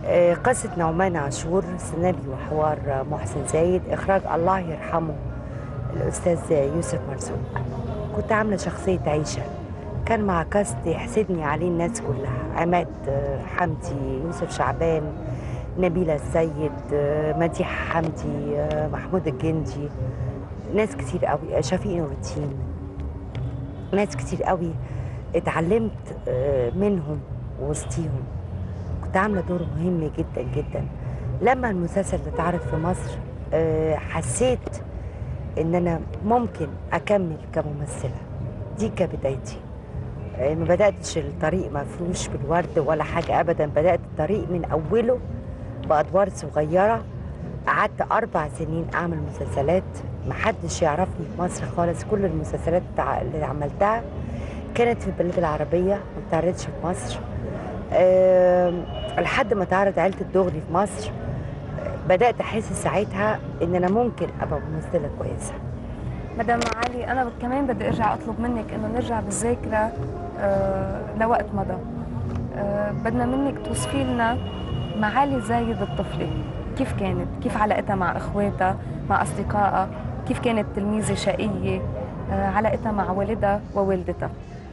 آه، قصة نعمان عاشور سيناريو وحوار آه، محسن زايد إخراج الله يرحمه الأستاذ يوسف مرزوق كنت عاملة شخصية عيشة كان مع كاست يحسدني عليه الناس كلها عماد آه، حمدي يوسف شعبان نبيلة السيد آه، مديح حمدي آه، محمود الجندي ناس كتير قوي آه، شفيق نور الدين ناس كتير قوي اتعلمت آه، منهم وسطيهم كنت عامله دور مهم جدا جدا لما المسلسل اللي اتعرض في مصر آه، حسيت ان انا ممكن اكمل كممثله دي كبدايتي آه، ما بداتش الطريق مفروش بالورد ولا حاجه ابدا بدات الطريق من اوله بادوار صغيره قعدت اربع سنين اعمل مسلسلات محدش يعرفني في مصر خالص كل المسلسلات بتاع- اللي عملتها كانت في البلاد العربيه ما بتعرضش في مصر آم، لحد ما تعرض عيله الدغري في مصر آه، بدات احس ساعتها ان انا ممكن ابقى ممثله كويسه مدام علي انا كمان بدي ارجع اطلب منك انه نرجع بالذاكره آه لوقت مضى آه بدنا منك توصفي لنا معالي زايد الطفله كيف كانت كيف علاقتها مع اخواتها مع اصدقائها كيف كانت تلميذه شقيه آه علاقتها مع والدها ووالدتها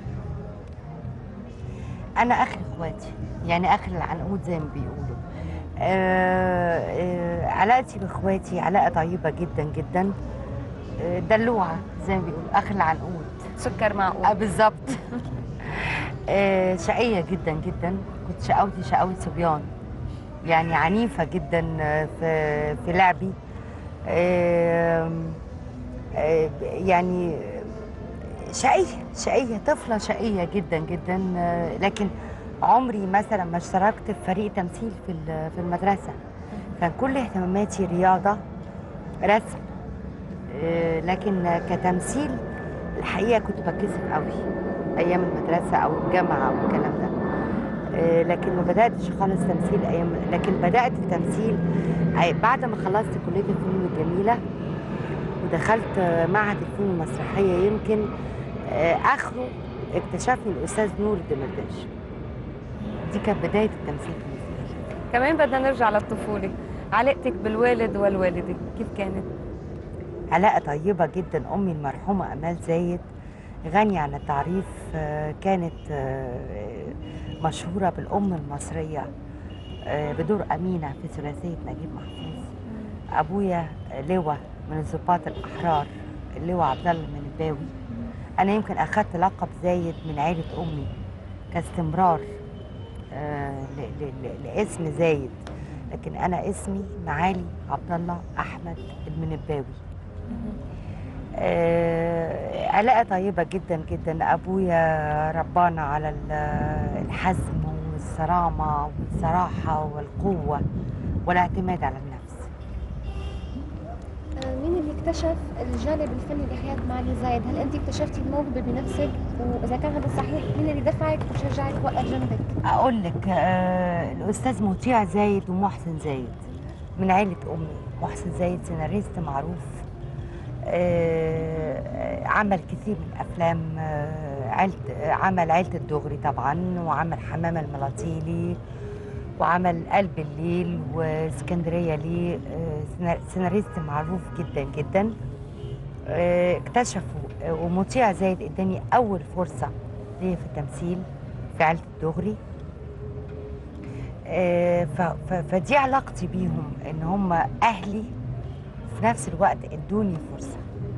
انا اخر اخواتي يعني اخر العنقود زي ما بيقولوا آه، آه، علاقتي باخواتي علاقه طيبه جدا جدا آه، دلوعه زي ما بيقولوا اخر العنقود سكر معقول اه بالظبط آه، شقيه جدا جدا كنت شقاوتي شقاوه صبيان يعني عنيفه جدا آه، في في لعبي آم، آه، يعني شقيه شقيه طفله شقيه جدا جدا آه، لكن عمري مثلا ما اشتركت في فريق تمثيل في ال- في المدرسه كان كل اهتماماتي رياضه رسم آه، لكن كتمثيل الحقيقه كنت بتكسف قوي ايام المدرسه او الجامعه او الكلام ده آه، لكن ما بداتش خالص تمثيل ايام لكن بدات التمثيل أي- بعد ما خلصت كليه الفنون الجميله ودخلت آه، معهد الفنون المسرحيه يمكن آه، اخره اكتشفني الاستاذ نور الدمرداش دي كانت بدايه التمثيل بالنسبه لي كمان بدنا نرجع للطفوله علاقتك بالوالد والوالده كيف كانت علاقة طيبة جدا أمي المرحومة أمال زايد غنية عن التعريف آه، كانت آه، مشهورة بالأم المصرية آه، بدور أمينة في ثلاثية نجيب محفوظ أبويا لواء من الضباط الأحرار اللواء عبد الله المنباوي أنا يمكن أخذت لقب زايد من عيلة أمي كاستمرار آه، ل- ل- ل- لاسم زايد لكن أنا اسمي معالي عبد الله أحمد المنباوي آه، علاقة طيبة جدا جدا أبويا ربانا على ال- الحزم والصرامة والصراحة والقوة والاعتماد على النفس آه، مين اللي اكتشف الجانب الفني لحياة معالي زايد؟ هل أنت اكتشفتي الموهبة بنفسك؟ وإذا كان هذا صحيح مين اللي دفعك وشجعك وقف جنبك؟ أقول لك آه الأستاذ مطيع زايد ومحسن زايد من عيلة أمي محسن زايد سيناريست معروف آه عمل كثير من أفلام آه عيلة آه، عمل عيلة الدغري طبعا وعمل حمام الملاطيلي وعمل قلب الليل واسكندرية ليه آه سينا- سيناريست معروف جدا جدا آه اكتشفوا آه، ومطيع زايد اداني أول فرصة ليا في التمثيل في عيلة الدغري آه، ف- ف- فدي علاقتي بيهم ان هم اهلي في نفس الوقت ادوني فرصه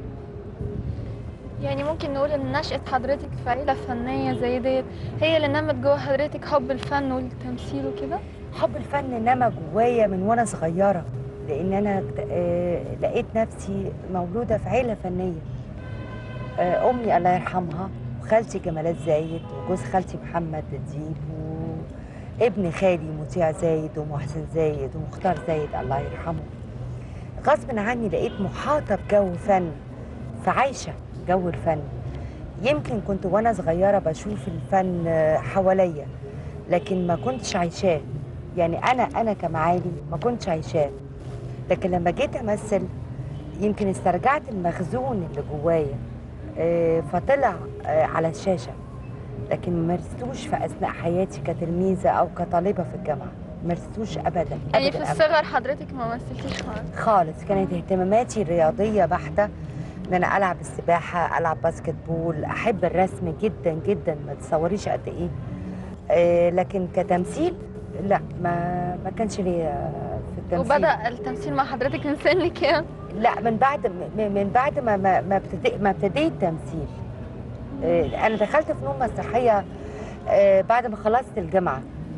يعني ممكن نقول ان نشأة حضرتك في عيلة فنية زي ديت هي اللي نمت جوه حضرتك حب الفن والتمثيل وكده حب الفن نما جوايا من وانا صغيره لان انا اكت- آه، لقيت نفسي مولوده في عيله فنيه آه، امي الله يرحمها وخالتي جمالات زايد وجوز خالتي محمد الديب وابن خالي مطيع زايد ومحسن زايد ومختار زايد الله يرحمه غصب عني لقيت محاطه بجو فن فعايشه جو الفن يمكن كنت وانا صغيره بشوف الفن آه، حواليا لكن ما كنتش عايشاه يعني انا انا كمعالي ما كنتش عايشاه لكن لما جيت امثل يمكن استرجعت المخزون اللي جوايا آه، فطلع آه، على الشاشه لكن ما مارستوش في اثناء حياتي كتلميذه او كطالبه في الجامعه مارستوش ابدا يعني ابدا في أبداً. الصغر حضرتك ما مثلتيش خالص خالص كانت اهتماماتي رياضيه بحته ان انا العب السباحه العب باسكت بول احب الرسم جدا جدا ما تصوريش قد ايه آه لكن كتمثيل لا ما ما كانش ليا في التمثيل وبدا التمثيل مع حضرتك من سن كام؟ لا من بعد م- من بعد ما ما ما ابتدي ما ابتديت تمثيل آه، انا دخلت فنون مسرحيه آه، بعد ما خلصت الجامعه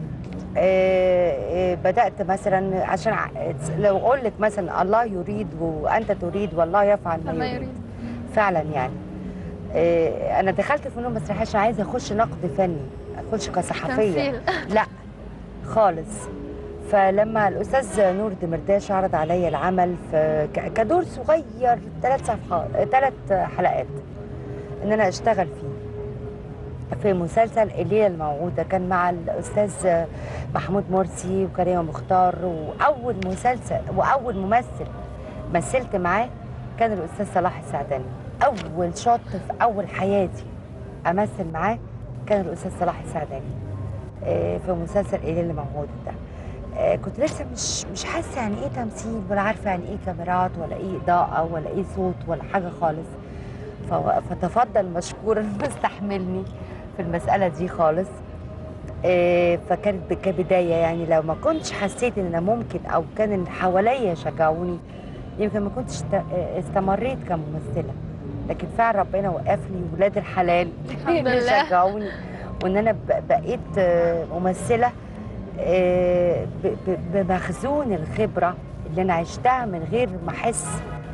آه، آه، بدات مثلا عشان ع- لو اقول لك مثلا الله يريد وانت تريد والله يفعل ما ما يريد يريد فعلا يعني آه، انا دخلت فنون مسرحيه عشان عايزه اخش نقد فني اخش كصحفيه تمثيل لا خالص فلما الاستاذ نور دمرداش عرض عليا العمل في ك- كدور صغير ثلاث صفحات ثلاث حلقات ان انا اشتغل فيه في مسلسل الليله الموعوده كان مع الاستاذ محمود مرسي وكريمه مختار واول مسلسل واول ممثل مثلت معاه كان الاستاذ صلاح السعداني اول شوت في اول حياتي امثل معاه كان الاستاذ صلاح السعداني آه، في مسلسل الليله الموعوده ده آه، كنت لسه مش مش حاسه يعني ايه تمثيل ولا عارفه يعني ايه كاميرات ولا ايه اضاءه ولا ايه صوت ولا حاجه خالص ف- فتفضل مشكورا مستحملني في المساله دي خالص آه، فكانت ب- كبدايه يعني لو ما كنتش حسيت ان انا ممكن او كان اللي حواليا شجعوني يمكن ما كنتش است- آه، استمريت كممثله لكن فعلا ربنا وقفني ولاد الحلال الحمد اللي لله. شجعوني وان انا ب- بقيت آه، ممثله آه، ب- ب- بمخزون الخبره اللي انا عشتها من غير ما احس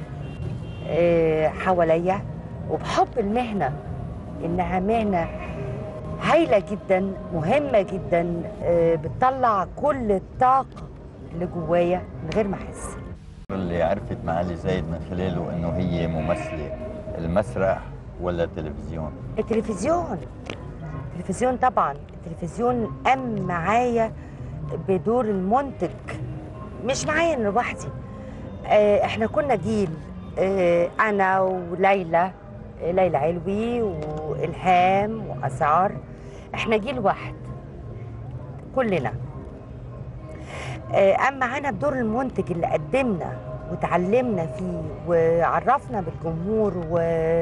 آه، حواليا وبحب المهنه انها مهنه هايله جدا مهمه جدا آه، بتطلع كل الطاقه اللي جوايا من غير ما احس اللي عرفت معالي زايد من خلاله انه هي ممثله المسرح ولا التلفزيون التلفزيون التلفزيون طبعا التلفزيون قام معايا بدور المنتج مش معايا انا لوحدي آه، احنا كنا جيل آه، انا وليلى آه، ليلى علوي والهام واسعار احنا جيل واحد كلنا آه، قام معانا بدور المنتج اللي قدمنا وتعلمنا فيه وعرفنا بالجمهور و...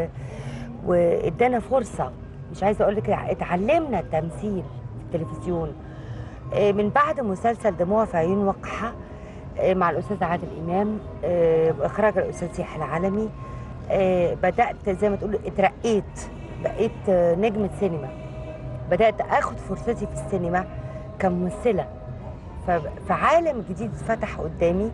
وادانا فرصه مش عايزه اقول لك اتعلمنا التمثيل في التلفزيون آه، من بعد مسلسل دموع في عيون وقحه آه، مع الاستاذ عادل امام آه، واخراج الاستاذ يحيى العالمي آه، بدات زي ما تقول اترقيت بقيت آه، نجمه سينما بدات اخد فرصتي في السينما كممثله ف- فعالم جديد اتفتح قدامي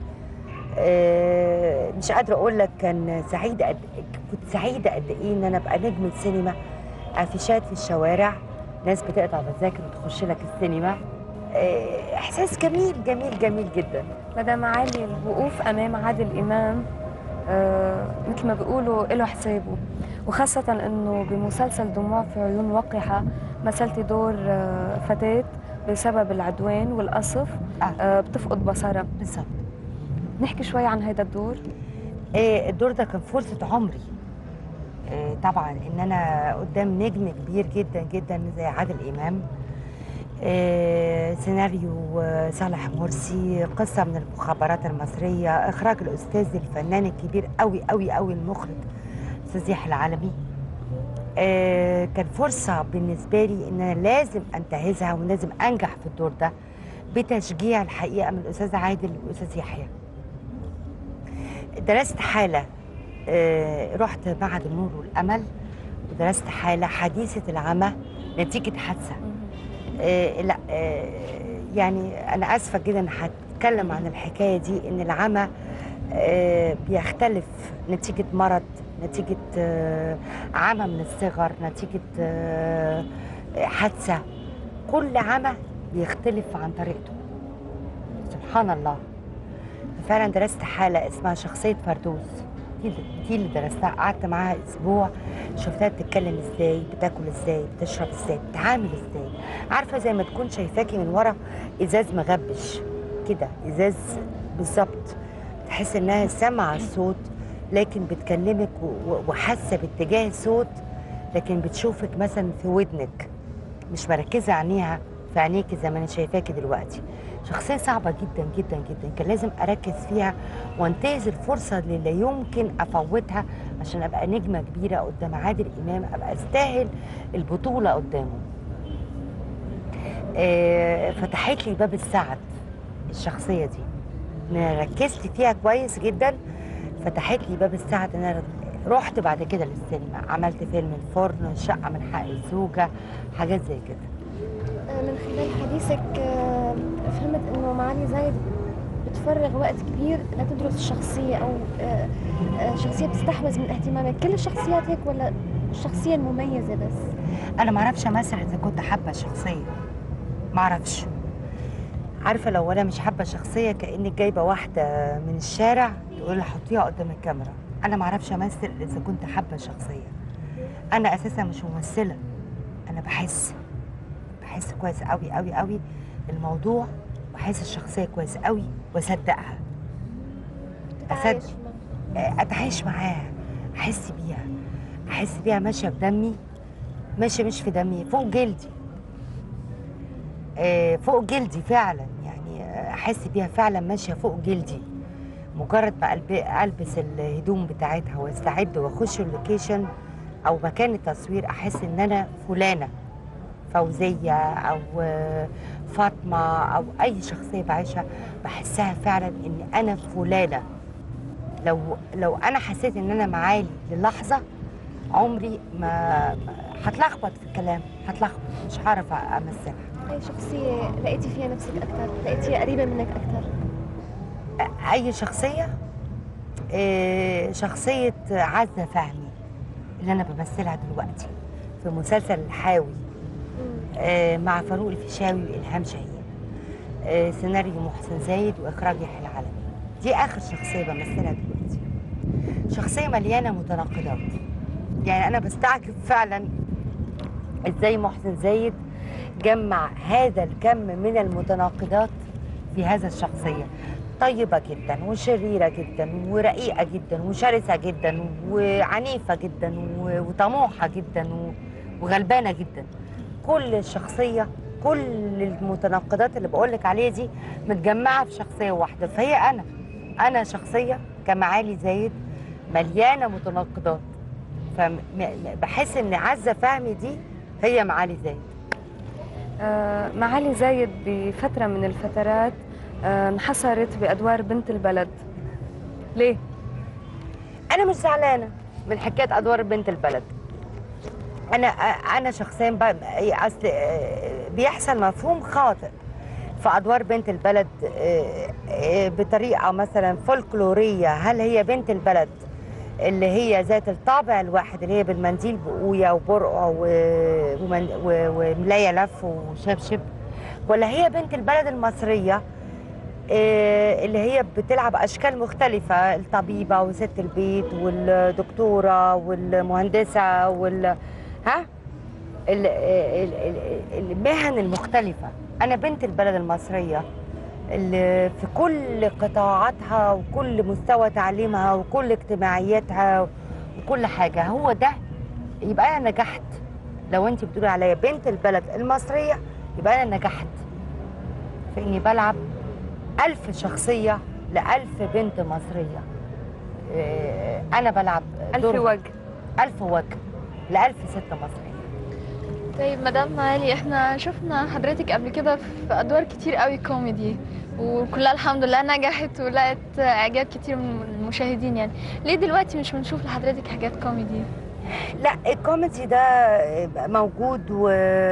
آه، مش قادره اقول لك كان سعيد قد كنت سعيده قد ايه ان انا ابقى نجمه سينما افيشات في الشوارع ناس بتقطع تذاكر وتخش لك السينما آه، احساس جميل جميل جميل جدا مدام معالي الوقوف امام عادل امام آه، مثل ما بيقولوا له حسابه وخاصة انه بمسلسل دموع في عيون وقحة مثلتي دور آه، فتاة بسبب العدوان والقصف آه. آه، بتفقد بصرها بالظبط نحكي شوي عن هذا الدور آه، الدور ده كان فرصه عمري آه، طبعا ان انا قدام نجم كبير جدا جدا زي عادل امام آه، سيناريو آه، صالح مرسي قصه من المخابرات المصريه اخراج الاستاذ الفنان الكبير قوي قوي قوي المخرج استاذ يحيى العالمي آه، كان فرصه بالنسبه لي ان انا لازم انتهزها ولازم انجح في الدور ده بتشجيع الحقيقه من الاستاذ عادل والاستاذ يحيى درست حاله آه، رحت معهد النور والامل ودرست حاله حديثه العمى نتيجه حادثه آه، لا آه، يعني انا اسفه جدا هتكلم عن الحكايه دي ان العمى آه، بيختلف نتيجه مرض نتيجه آه، عمى من الصغر نتيجه آه، حادثه كل عمى بيختلف عن طريقته سبحان الله فعلا درست حاله اسمها شخصيه فردوس دي اللي- دي اللي درستها قعدت معاها اسبوع شفتها بتتكلم ازاي بتاكل ازاي بتشرب ازاي بتتعامل ازاي عارفه زي ما تكون شايفاكي من ورا ازاز مغبش كده ازاز بالظبط تحس انها سامعه الصوت لكن بتكلمك و- و- وحاسه باتجاه الصوت لكن بتشوفك مثلا في ودنك مش مركزه عينيها في عينيكي زي ما انا شايفاكي دلوقتي شخصيه صعبه جدا جدا جدا كان لازم اركز فيها وانتهز الفرصه اللي لا يمكن افوتها عشان ابقى نجمه كبيره قدام عادل امام ابقى استاهل البطوله قدامه آه، فتحت لي باب السعد الشخصيه دي ان انا ركزت فيها كويس جدا فتحت لي باب السعد ان انا رحت بعد كده للسينما عملت فيلم الفرن شقه من حق الزوجه حاجات زي كده آه، من خلال حديثك آه، فهمت انه معالي زايد بتفرغ وقت كبير لتدرس الشخصية أو آه، آه، شخصية بتستحوذ من اهتمامك كل الشخصيات هيك ولا الشخصية المميزة بس انا ما اعرفش امثل اذا كنت حابه الشخصيه ما اعرفش عارفه لو انا مش حابه الشخصيه كانك جايبه واحده من الشارع تقول لها حطيها قدام الكاميرا انا ما اعرفش امثل اذا كنت حابه الشخصيه انا اساسا مش ممثله انا بحس بحس كويس قوي قوي قوي الموضوع بحس الشخصيه كويس قوي واصدقها تتعايش أصدق. معها اتعايش معاها احس بيها احس بيها ماشيه في دمي ماشيه مش في دمي فوق جلدي آه، فوق جلدي فعلا يعني آه، احس بيها فعلا ماشيه فوق جلدي مجرد ما ألب- البس الهدوم بتاعتها واستعد واخش اللوكيشن او مكان التصوير احس ان انا فلانه فوزيه او آه، فاطمه او اي شخصيه بعيشها بحسها فعلا ان انا فلانه لو لو انا حسيت ان انا معالي للحظه عمري ما ما- هتلخبط في الكلام هتلخبط مش هعرف امثلها أي شخصية لقيتي فيها نفسك أكثر لقيتيها قريبة منك أكثر اي شخصيه آه، شخصيه عزه فهمي اللي انا بمثلها دلوقتي في مسلسل الحاوي آه، مع فاروق الفيشاوي والهام شاهين آه، سيناريو محسن زايد واخراج يحيى العلمي دي اخر شخصيه بمثلها دلوقتي شخصيه مليانه متناقضات يعني انا بستعجب فعلا ازاي محسن زايد جمع هذا الكم من المتناقضات في هذا الشخصيه طيبة جدا وشريرة جدا ورقيقة جدا وشرسة جدا وعنيفة جدا و- وطموحة جدا و- وغلبانة جدا كل الشخصية كل المتناقضات اللي بقولك عليها دي متجمعة في شخصية واحدة فهي أنا أنا شخصية كمعالي زايد مليانة متناقضات فبحس إن عزة فهمي دي هي معالي زايد آه، معالي زايد بفترة من الفترات آه، انحصرت بأدوار بنت البلد ليه؟ انا مش زعلانه من حكايه ادوار بنت البلد انا انا شخصيا بقى اصل آه، بيحصل مفهوم خاطئ في ادوار بنت البلد آه، آه، بطريقه مثلا فولكلوريه هل هي بنت البلد اللي هي ذات الطابع الواحد اللي هي بالمنديل بقويه وبرقع و- ومن- و- وملايه لف وشبشب ولا هي بنت البلد المصريه آه، اللي هي بتلعب اشكال مختلفه الطبيبه وست البيت والدكتوره والمهندسه وال ها ال- ال- ال- المهن المختلفه انا بنت البلد المصريه اللي في كل قطاعاتها وكل مستوى تعليمها وكل اجتماعياتها وكل حاجه هو ده يبقى انا نجحت لو انت بتقولي عليا بنت البلد المصريه يبقى انا نجحت في اني بلعب ألف شخصية لألف بنت مصرية إيه، أنا بلعب ألف دور وجه ألف وجه لألف ست مصرية طيب مدام معالي احنا شفنا حضرتك قبل كده في ادوار كتير قوي كوميدي وكلها الحمد لله نجحت ولقت اعجاب كتير من المشاهدين يعني ليه دلوقتي مش بنشوف لحضرتك حاجات كوميدي لا الكوميدي ده موجود و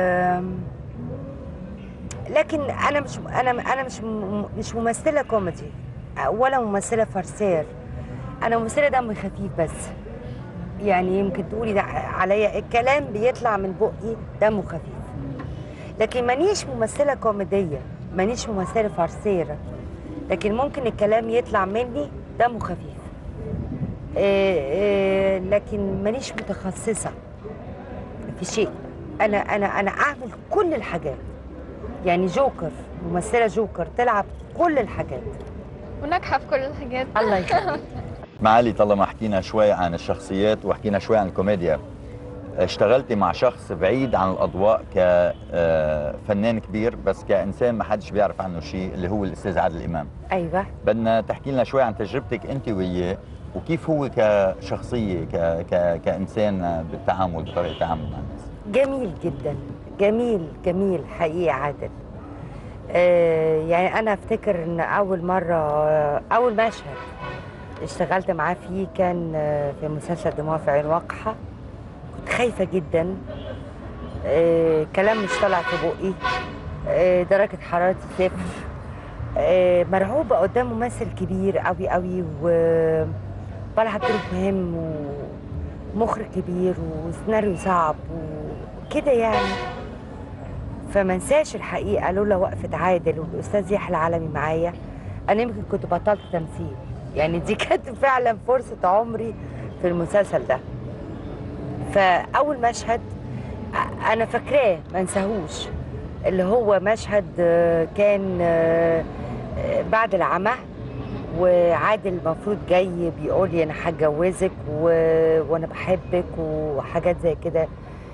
لكن انا مش انا انا مش م- مش ممثله كوميدي ولا ممثله فرسير انا ممثله دم خفيف بس يعني يمكن تقولي ده عليا الكلام بيطلع من بقي دمه خفيف لكن مانيش ممثله كوميديه مانيش ممثله فرسيره لكن ممكن الكلام يطلع مني دمه خفيف إيه إيه لكن مانيش متخصصه في شيء انا انا انا اعمل كل الحاجات يعني جوكر ممثله جوكر تلعب كل الحاجات وناجحه في كل الحاجات الله يخليك معالي طالما حكينا شوي عن الشخصيات وحكينا شوي عن الكوميديا اشتغلتي مع شخص بعيد عن الاضواء كفنان كبير بس كانسان ما حدش بيعرف عنه شيء اللي هو الاستاذ عادل امام ايوه بدنا تحكي لنا شوي عن تجربتك انت وياه وكيف هو كشخصيه ك... ك... كانسان بالتعامل بطريقه التعامل مع الناس جميل جدا جميل جميل حقيقي عادل آه يعني انا افتكر ان اول مره آه، اول مشهد اشتغلت معاه فيه كان آه، في مسلسل دموع في عين وقحه كنت خايفه جدا آه كلام مش طالع في بقي آه درجه حرارتي صفر آه مرعوبه قدام ممثل كبير قوي قوي وبلعب دور مهم ومخرج كبير وسيناريو صعب وكده يعني فما انساش الحقيقه لولا وقفه عادل والاستاذ يحيى العالمي معايا انا يمكن كنت بطلت تمثيل يعني دي كانت فعلا فرصه عمري في المسلسل ده فاول مشهد أ- انا فاكراه ما انساهوش اللي هو مشهد آه، كان آه، آه، بعد العمى وعادل المفروض جاي بيقول لي انا هتجوزك و... وانا بحبك وحاجات زي كده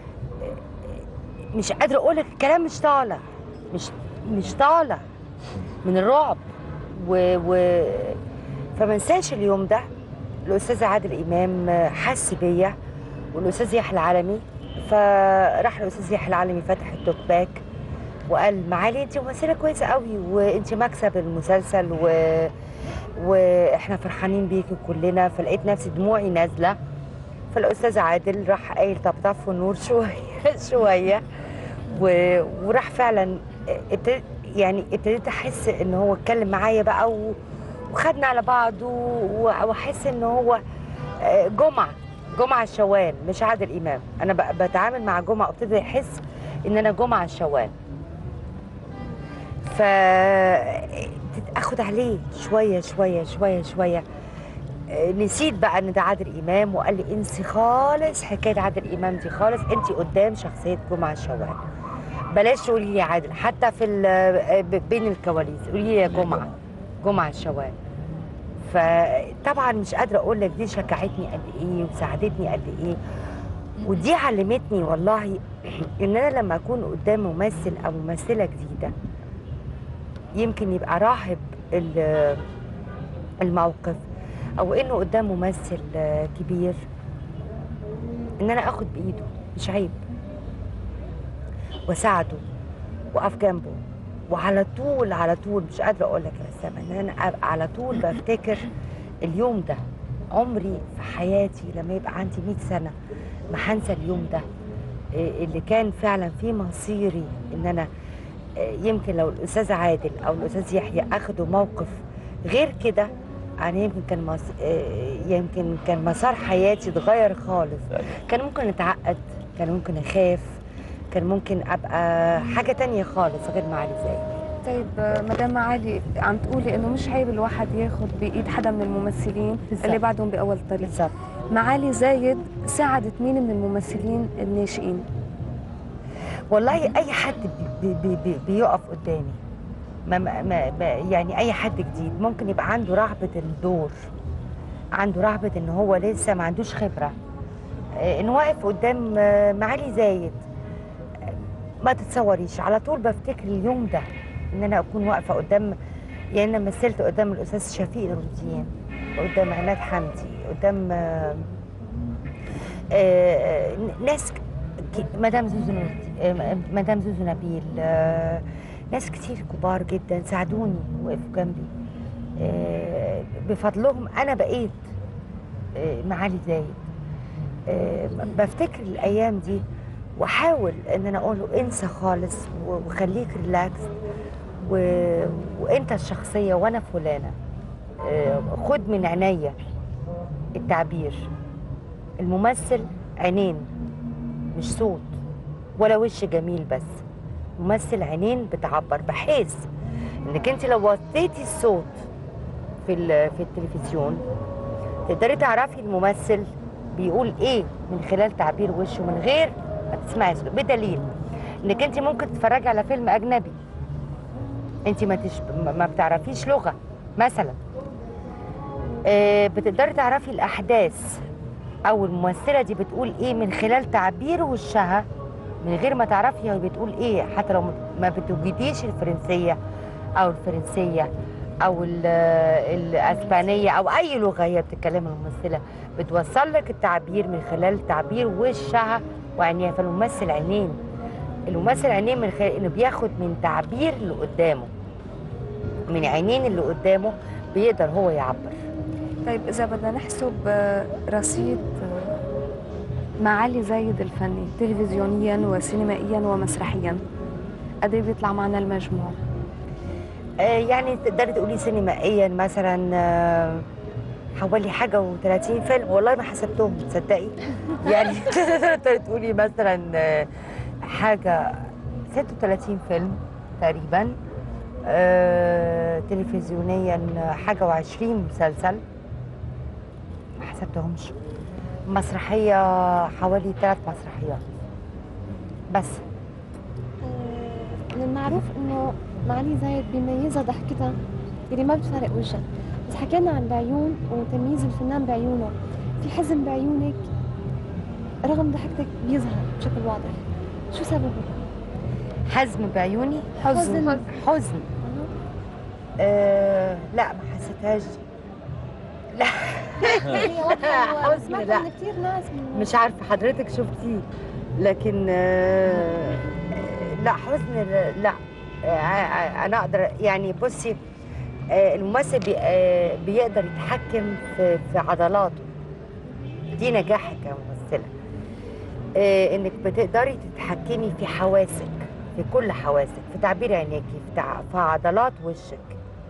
مش قادره اقول لك الكلام مش طالع مش مش طالع من الرعب و, و... فما انساش اليوم ده الاستاذ عادل امام حس بيا والاستاذ يحيى العالمي فراح الاستاذ يحيى العالمي فتح التوك باك وقال معالي انت ممثله كويسه قوي وانت مكسب المسلسل و... واحنا فرحانين بيكي كلنا فلقيت نفسي دموعي نازله فالاستاذ عادل راح قايل طب طفوا النور شويه شويه و... وراح فعلا ابتديت يعني ابتديت احس ان هو اتكلم معايا بقى و... وخدنا على بعض و- واحس ان هو آه، جمعه جمعه الشوال مش عادل امام انا ب- بتعامل مع جمعه وابتدي احس ان انا جمعه الشوال ف اخد عليه شويه شويه شويه شويه آه، نسيت بقى ان ده عادل امام وقال لي انسي خالص حكايه عادل امام دي خالص انت قدام شخصيه جمعه الشوال بلاش تقولي لي عادل حتى في ال- آه، ب- بين الكواليس قولي لي يا جمعه جمعه الشوال فطبعا مش قادره اقول لك دي شجعتني قد ايه وساعدتني قد ايه ودي علمتني والله ان انا لما اكون قدام ممثل او ممثله جديده يمكن يبقى راهب ال- الموقف او انه قدام ممثل آه، كبير ان انا اخد بايده مش عيب واساعده واقف جنبه وعلى طول على طول مش قادره اقول لك يا اسامه ان انا ابقى على طول بفتكر اليوم ده عمري في حياتي لما يبقى عندي 100 سنه ما هنسى اليوم ده إيه اللي كان فعلا في مصيري ان انا إيه يمكن لو الاستاذ عادل او الاستاذ يحيى اخدوا موقف غير كده انا يمكن كان مص... إيه يمكن كان مسار حياتي اتغير خالص كان ممكن اتعقد كان ممكن اخاف كان ممكن ابقى حاجه تانية خالص غير معالي زي طيب آه، مدام معالي عم تقولي انه مش عيب الواحد ياخذ بايد حدا من الممثلين بالظبط. اللي بعدهم باول طريق بالظبط معالي زايد ساعدت مين من الممثلين الناشئين والله اي حد بي بي بي بيقف قدامي ما ما ما ما- يعني اي حد جديد ممكن يبقى عنده رهبه الدور عنده رهبه ان هو لسه ما عندوش خبره آه، انه واقف قدام آه، معالي زايد آه، ما تتصوريش على طول بفتكر اليوم ده ان انا اكون واقفه قدام يعني انا مثلت قدام الاستاذ شفيق الروتين قدام عماد حمدي قدام آه، آه، ناس ك- مدام زوزو نور- آه، مدام زوزو نبيل آه، ناس كتير كبار جدا ساعدوني وقفوا جنبي آه، بفضلهم انا بقيت آه، معالي زايد آه، بفتكر الايام دي واحاول ان انا اقول له انسى خالص و- وخليك ريلاكس و... وانت الشخصيه وانا فلانه آه، خد من عينيا التعبير الممثل عينين مش صوت ولا وش جميل بس ممثل عينين بتعبر بحيث انك انت لو وطيتي الصوت في ال- في التلفزيون تقدري تعرفي الممثل بيقول ايه من خلال تعبير وشه من غير ما تسمعي صوته بدليل انك انت ممكن تتفرجي على فيلم اجنبي انت ما تش... ما- ما بتعرفيش لغه مثلا آه، بتقدري تعرفي الاحداث او الممثله دي بتقول ايه من خلال تعبير وشها من غير ما تعرفي هي بتقول ايه حتى لو ما بتوجديش الفرنسيه او الفرنسيه او ال- الاسبانيه او اي لغه هي بتتكلمها الممثله بتوصل لك التعبير من خلال تعبير وشها وعينيها فالممثل عينين الممثل عينين من خلال انه بياخد من تعبير اللي قدامه من عينين اللي قدامه بيقدر هو يعبر طيب إذا بدنا نحسب آه، رصيد آه، معالي زايد الفني تلفزيونيا وسينمائيا ومسرحيا قد ايه بيطلع معنا المجموع؟ آه، يعني تقدري تقولي سينمائيا مثلا آه، حوالي حاجة و30 فيلم والله ما حسبتهم تصدقي يعني تقدري تقولي مثلا آه، حاجة 36 فيلم تقريبا آه، تلفزيونيا حاجة و20 مسلسل ما حسبتهمش مسرحية حوالي ثلاث مسرحيات بس آه، من المعروف انه معالي زايد بيميزها ضحكتها اللي ما بتفرق وجهها بس حكينا عن العيون وتمييز الفنان بعيونه في حزن بعيونك رغم ضحكتك بيظهر بشكل واضح شو سببه؟ حزم بعيوني حزن. حزن آه لا ما حسيتهاش لا هي واضحة حزن سمعت لا. عن كثير ناس من مش عارفه حضرتك شفتيه لكن آه لا حزن لا آه انا اقدر يعني بصي آه الممثل بي آه بيقدر يتحكم في, في عضلاته دي نجاحك كممثله آه انك بتقدري تتحكمي في حواسك في كل حواسك في تعبير عينيكي في, تع... في عضلات وشك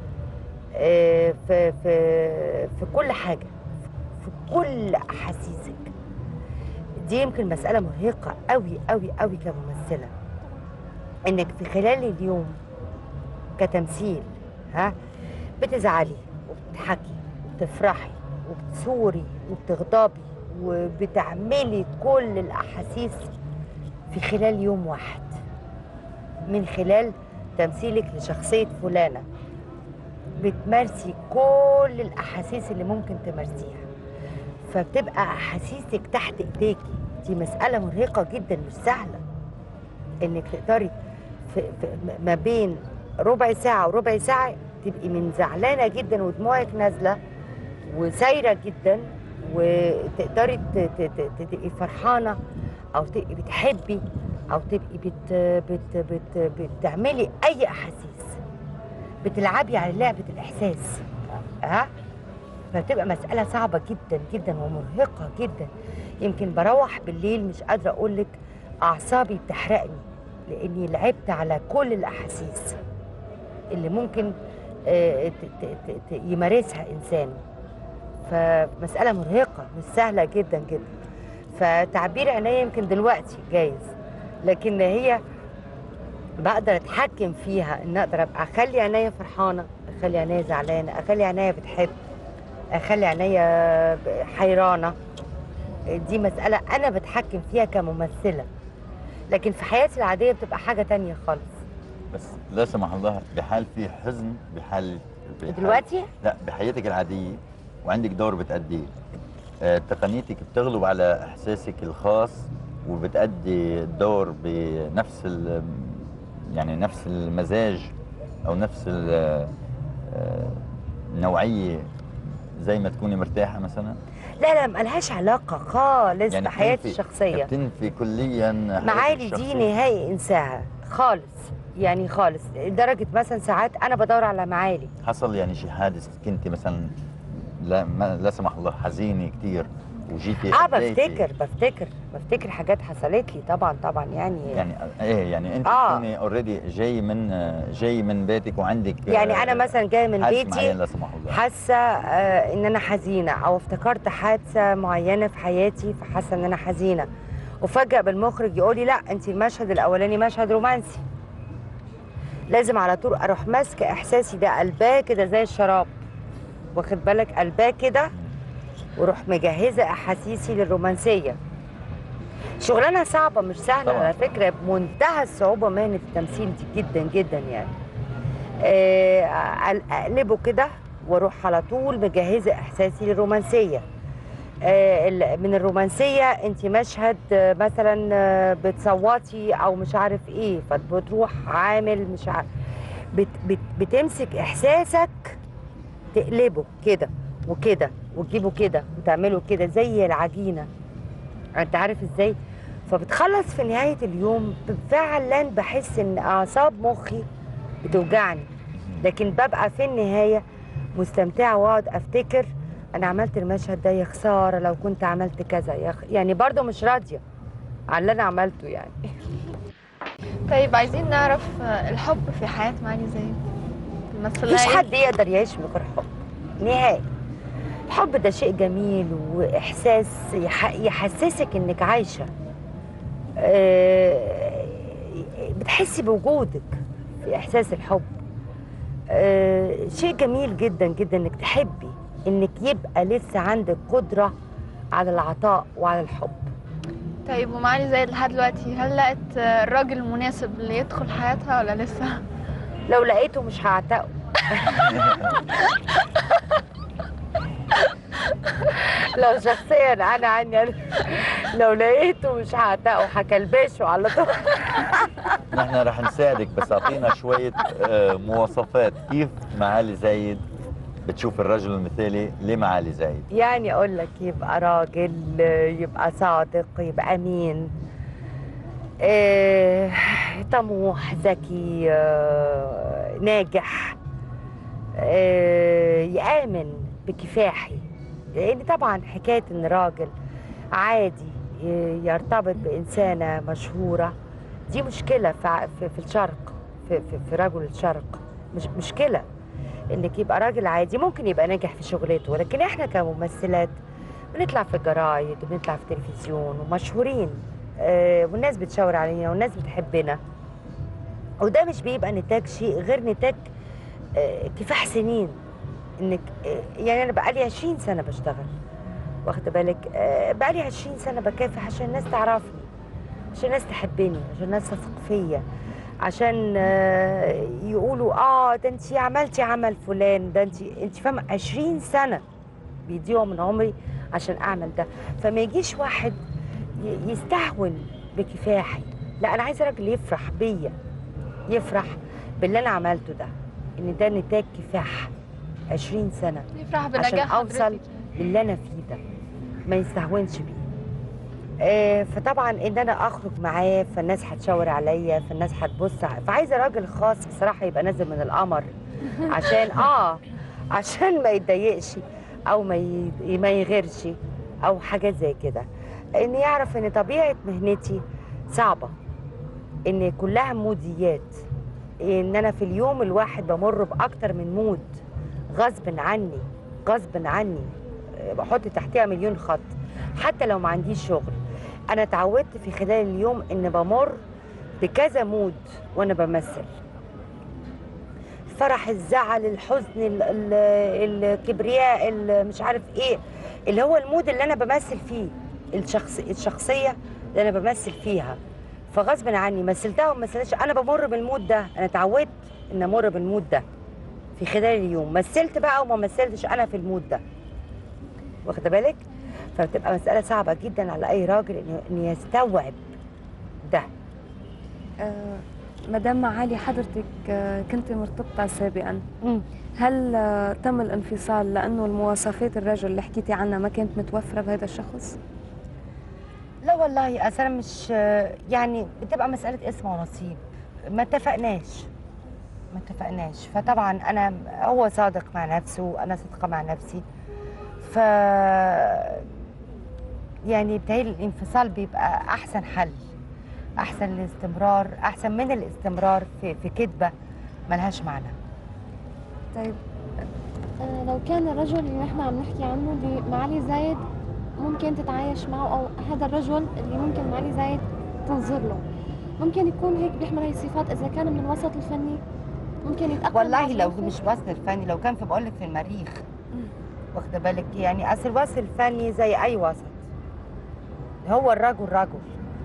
آه في في في كل حاجه في كل احاسيسك دي يمكن مسألة مرهقة قوي قوي قوي كممثلة انك في خلال اليوم كتمثيل ها بتزعلي وبتضحكي وبتفرحي وبتصوري وبتغضبي وبتعملي كل الأحاسيس في خلال يوم واحد من خلال تمثيلك لشخصية فلانة بتمارسي كل الأحاسيس اللي ممكن تمارسيها فبتبقى احاسيسك تحت ايديكي دي مساله مرهقه جدا مش سهله انك تقدري في في ما بين ربع ساعه وربع ساعه تبقي من زعلانه جدا ودموعك نازله وسايره جدا وتقدري ت- ت- ت- تبقي فرحانه او تبقي بتحبي او تبقي بت بت بت بتعملي اي احاسيس بتلعبي على لعبه الاحساس ها فبتبقى مسألة صعبة جدا جدا ومرهقة جدا يمكن بروح بالليل مش قادرة أقول لك أعصابي بتحرقني لأني لعبت على كل الأحاسيس اللي ممكن آه، ت- ت- ت- ت- يمارسها إنسان فمسألة مرهقة مش سهلة جدا جدا فتعبير عينيا يمكن دلوقتي جايز لكن هي بقدر اتحكم فيها ان اقدر ابقى اخلي عينيا فرحانه اخلي عينيا زعلانه اخلي عينيا بتحب اخلي عينيا ب- حيرانه دي مساله انا بتحكم فيها كممثله لكن في حياتي العاديه بتبقى حاجه تانية خالص بس لا سمح الله بحال في حزن بحال بحال- دلوقتي لا بحياتك العاديه وعندك دور بتأديه آه، تقنيتك بتغلب على احساسك الخاص وبتأدي الدور بنفس ال- يعني نفس المزاج او نفس ال- آه، النوعيه زي ما تكوني مرتاحه مثلا لا لا ملهاش علاقه خالص يعني بحياتي بتنفي- الشخصيه بتنفي كليا حياتك معالي دي الشخصية. نهائي انساها خالص يعني خالص لدرجه مثلا ساعات انا بدور على معالي حصل يعني شي حادث كنت مثلا لا ما لا سمح الله حزينه كثير وجيتي اه أديتي. بفتكر بفتكر بفتكر حاجات حصلت لي طبعا طبعا يعني يعني ايه يعني انت آه. تكوني اوريدي جاي من جاي من بيتك وعندك يعني آه، انا مثلا جايه من حادث بيتي معين لا سمح الله حاسه آه، ان انا حزينه او افتكرت حادثه معينه في حياتي فحاسه ان انا حزينه وفجاه بالمخرج يقول لي لا انت المشهد الاولاني مشهد رومانسي لازم على طول اروح ماسكه احساسي ده قلباه كده زي الشراب واخد بالك قلباه كده واروح مجهزه احاسيسي للرومانسيه شغلانه صعبه مش سهله طبعاً. على فكره بمنتهى الصعوبه مهنه التمثيل دي جدا جدا يعني آه، أقل- اقلبه كده واروح على طول مجهزه احساسي للرومانسيه آه، ال- من الرومانسيه انت مشهد آه، مثلا آه، بتصوتي او مش عارف ايه فبتروح عامل مش عارف بت بت بتمسك احساسك تقلبه كده وكده وتجيبه كده وتعمله كده زي العجينه انت عارف ازاي فبتخلص في نهايه اليوم فعلا بحس ان اعصاب مخي بتوجعني لكن ببقى في النهايه مستمتعه واقعد افتكر انا عملت المشهد ده يا خساره لو كنت عملت كذا يا خ... يعني برضه مش راضيه على اللي انا عملته يعني طيب عايزين نعرف آه، الحب في حياة معالي زايد الممثلة مفيش إيه؟ حد يقدر يعيش من غير حب نهائي الحب ده شيء جميل واحساس يح... يحسسك انك عايشه آه، بتحسي بوجودك في احساس الحب آه، شيء جميل جدا جدا انك تحبي انك يبقى لسه عندك قدره على العطاء وعلى الحب طيب ومعالي زايد لحد دلوقتي هل لقت آه، الراجل المناسب اللي يدخل حياتها ولا لسه؟ لو لقيته مش هعتقه لو شخصيا انا عني أنا لو لقيته مش هعتقه هكلبشه على طول نحن رح نساعدك بس اعطينا شويه آه، مواصفات كيف معالي زايد بتشوف الرجل المثالي لمعالي زايد يعني اقول لك يبقى راجل يبقى صادق يبقى امين آه، طموح ذكي آه، ناجح آه، يآمن بكفاحي لان طبعا حكايه ان راجل عادي ي- يرتبط بانسانه مشهوره دي مشكله في ع- في, في الشرق في, في, في رجل الشرق مش مشكله انك يبقى راجل عادي ممكن يبقى ناجح في شغلته ولكن احنا كممثلات بنطلع في الجرايد وبنطلع في التلفزيون ومشهورين آه والناس بتشاور علينا والناس بتحبنا وده مش بيبقى نتاج شيء غير نتاج آه كفاح سنين انك آه يعني انا بقالي 20 سنه بشتغل واخده بالك آه بقالي 20 سنه بكافح عشان الناس تعرفني عشان الناس تحبني عشان الناس تثق فيا عشان آه، يقولوا اه ده انت عملتي عمل فلان ده انت انت فاهمه 20 سنه بيضيعوا من عمري عشان اعمل ده فما يجيش واحد ي- يستهون بكفاحي لا انا عايزه راجل يفرح بيا يفرح باللي انا عملته ده ان ده نتاج كفاح 20 سنه يفرح عشان بنجاح اوصل حضرتك للي انا فيه ده ما يستهونش بيه آه، فطبعا ان انا اخرج معاه فالناس هتشاور عليا فالناس هتبص ع- فعايزه راجل خاص بصراحه يبقى نازل من القمر عشان اه عشان ما يتضايقش او ما ي- ما يغيرش او حاجات زي كده ان يعرف ان طبيعه مهنتي صعبه ان كلها موديات ان انا في اليوم الواحد بمر باكتر من مود غصب عني غصب عني آه، بحط تحتها مليون خط حتى لو ما عنديش شغل انا اتعودت في خلال اليوم ان بمر بكذا مود وانا بمثل الفرح الزعل الحزن ال- ال- الكبرياء ال- مش عارف ايه اللي هو المود اللي انا بمثل فيه الشخص الشخصيه اللي انا بمثل فيها فغصب عني مثلتها وما مثلتش انا بمر بالمود ده انا اتعودت ان امر بالمود ده في خلال اليوم مثلت بقى وما مثلتش انا في المود ده واخده بالك فبتبقى مساله صعبه جدا على اي راجل انه إنه يستوعب ده آه، مدام معالي حضرتك آه، كنت مرتبطة سابقا مم. هل آه، تم الانفصال لأنه المواصفات الرجل اللي حكيتي عنها ما كانت متوفرة بهذا الشخص؟ لا والله اصل انا مش يعني بتبقى مساله اسم ونصيب ما اتفقناش ما اتفقناش فطبعا انا هو صادق مع نفسه وانا صادقه مع نفسي ف يعني بتهيألي الانفصال بيبقى احسن حل احسن الاستمرار احسن من الاستمرار في في كذبه ملهاش معنى طيب آه، لو كان الرجل اللي نحن عم نحكي عنه بمعالي زايد ممكن تتعايش معه او هذا الرجل اللي ممكن معالي زايد تنظر له ممكن يكون هيك بيحمل هاي الصفات اذا كان من الوسط الفني ممكن يتاقلم والله مع لو ظروفه. مش وصل الفني لو كان في بقول لك في المريخ واخده بالك يعني اصل الوصل الفني زي اي وسط هو الرجل رجل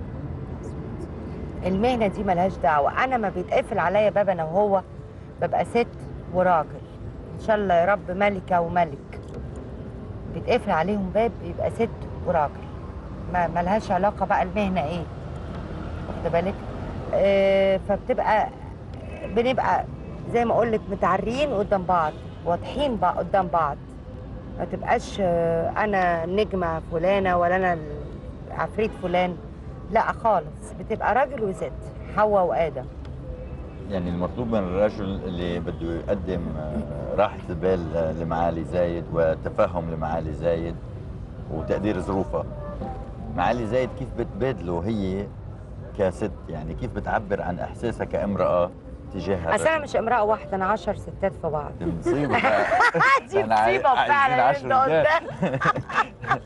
المهنه دي ملهاش دعوه انا ما بيتقفل عليا باب انا وهو ببقى ست وراجل ان شاء الله يا رب ملكه وملك بيتقفل عليهم باب يبقى ست وراجل ما ملهاش علاقه بقى المهنه ايه واخده بالك آه فبتبقى بنبقى زي ما اقول لك متعريين قدام بعض واضحين بقى قدام بعض ما تبقاش آه، انا نجمه فلانه ولا انا عفريت فلان لا خالص بتبقى راجل وست حواء وادم يعني المطلوب من الرجل اللي بده يقدم آه، راحة البال آه، لمعالي زايد وتفهم لمعالي زايد وتقدير ظروفها معالي زايد كيف بتبادله هي كست يعني كيف بتعبر عن احساسها كامرأة تجاه اصل انا الرجل؟ مش امراه واحده انا عشر ستات في بعض دي مصيبة بقى. دي أنا عاي- مصيبه عايزين فعلا عشر انت رجال. قدام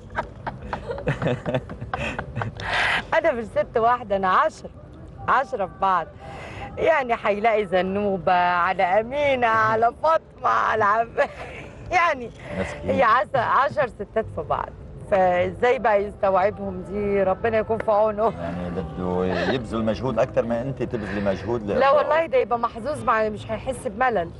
انا مش ست واحده انا عشر عشرة في بعض يعني هيلاقي زنوبة على أمينة على فاطمة على عب... يعني هي مسكين عس- عشر ستات في بعض فازاي بقى يستوعبهم دي ربنا يكون في عونه يعني بده يبذل مجهود اكثر ما انت تبذلي مجهود لا لإرضائه. والله ده يبقى محظوظ مع مش هيحس بملل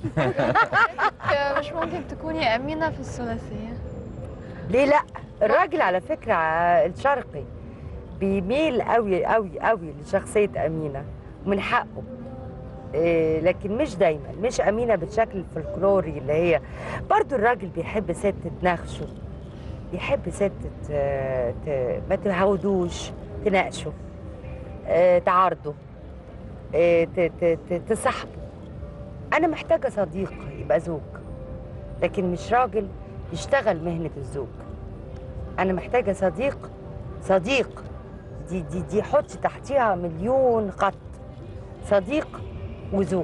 مش ممكن تكوني أمينة في الثلاثية ليه لا الراجل على فكرة الشرقي بيميل قوي قوي قوي لشخصية أمينة ومن حقه إيه لكن مش دايما مش أمينة بالشكل الفلكلوري اللي هي برضو الراجل بيحب ست تناقشه بيحب ست ت... ت... ما تهودوش تناقشه آه، تعارضه آه، ت... ت... ت... تصاحبه أنا محتاجة صديق يبقى زوج لكن مش راجل يشتغل مهنة الزوج أنا محتاجة صديق صديق دي دي دي حط تحتيها مليون خط صديق وزوج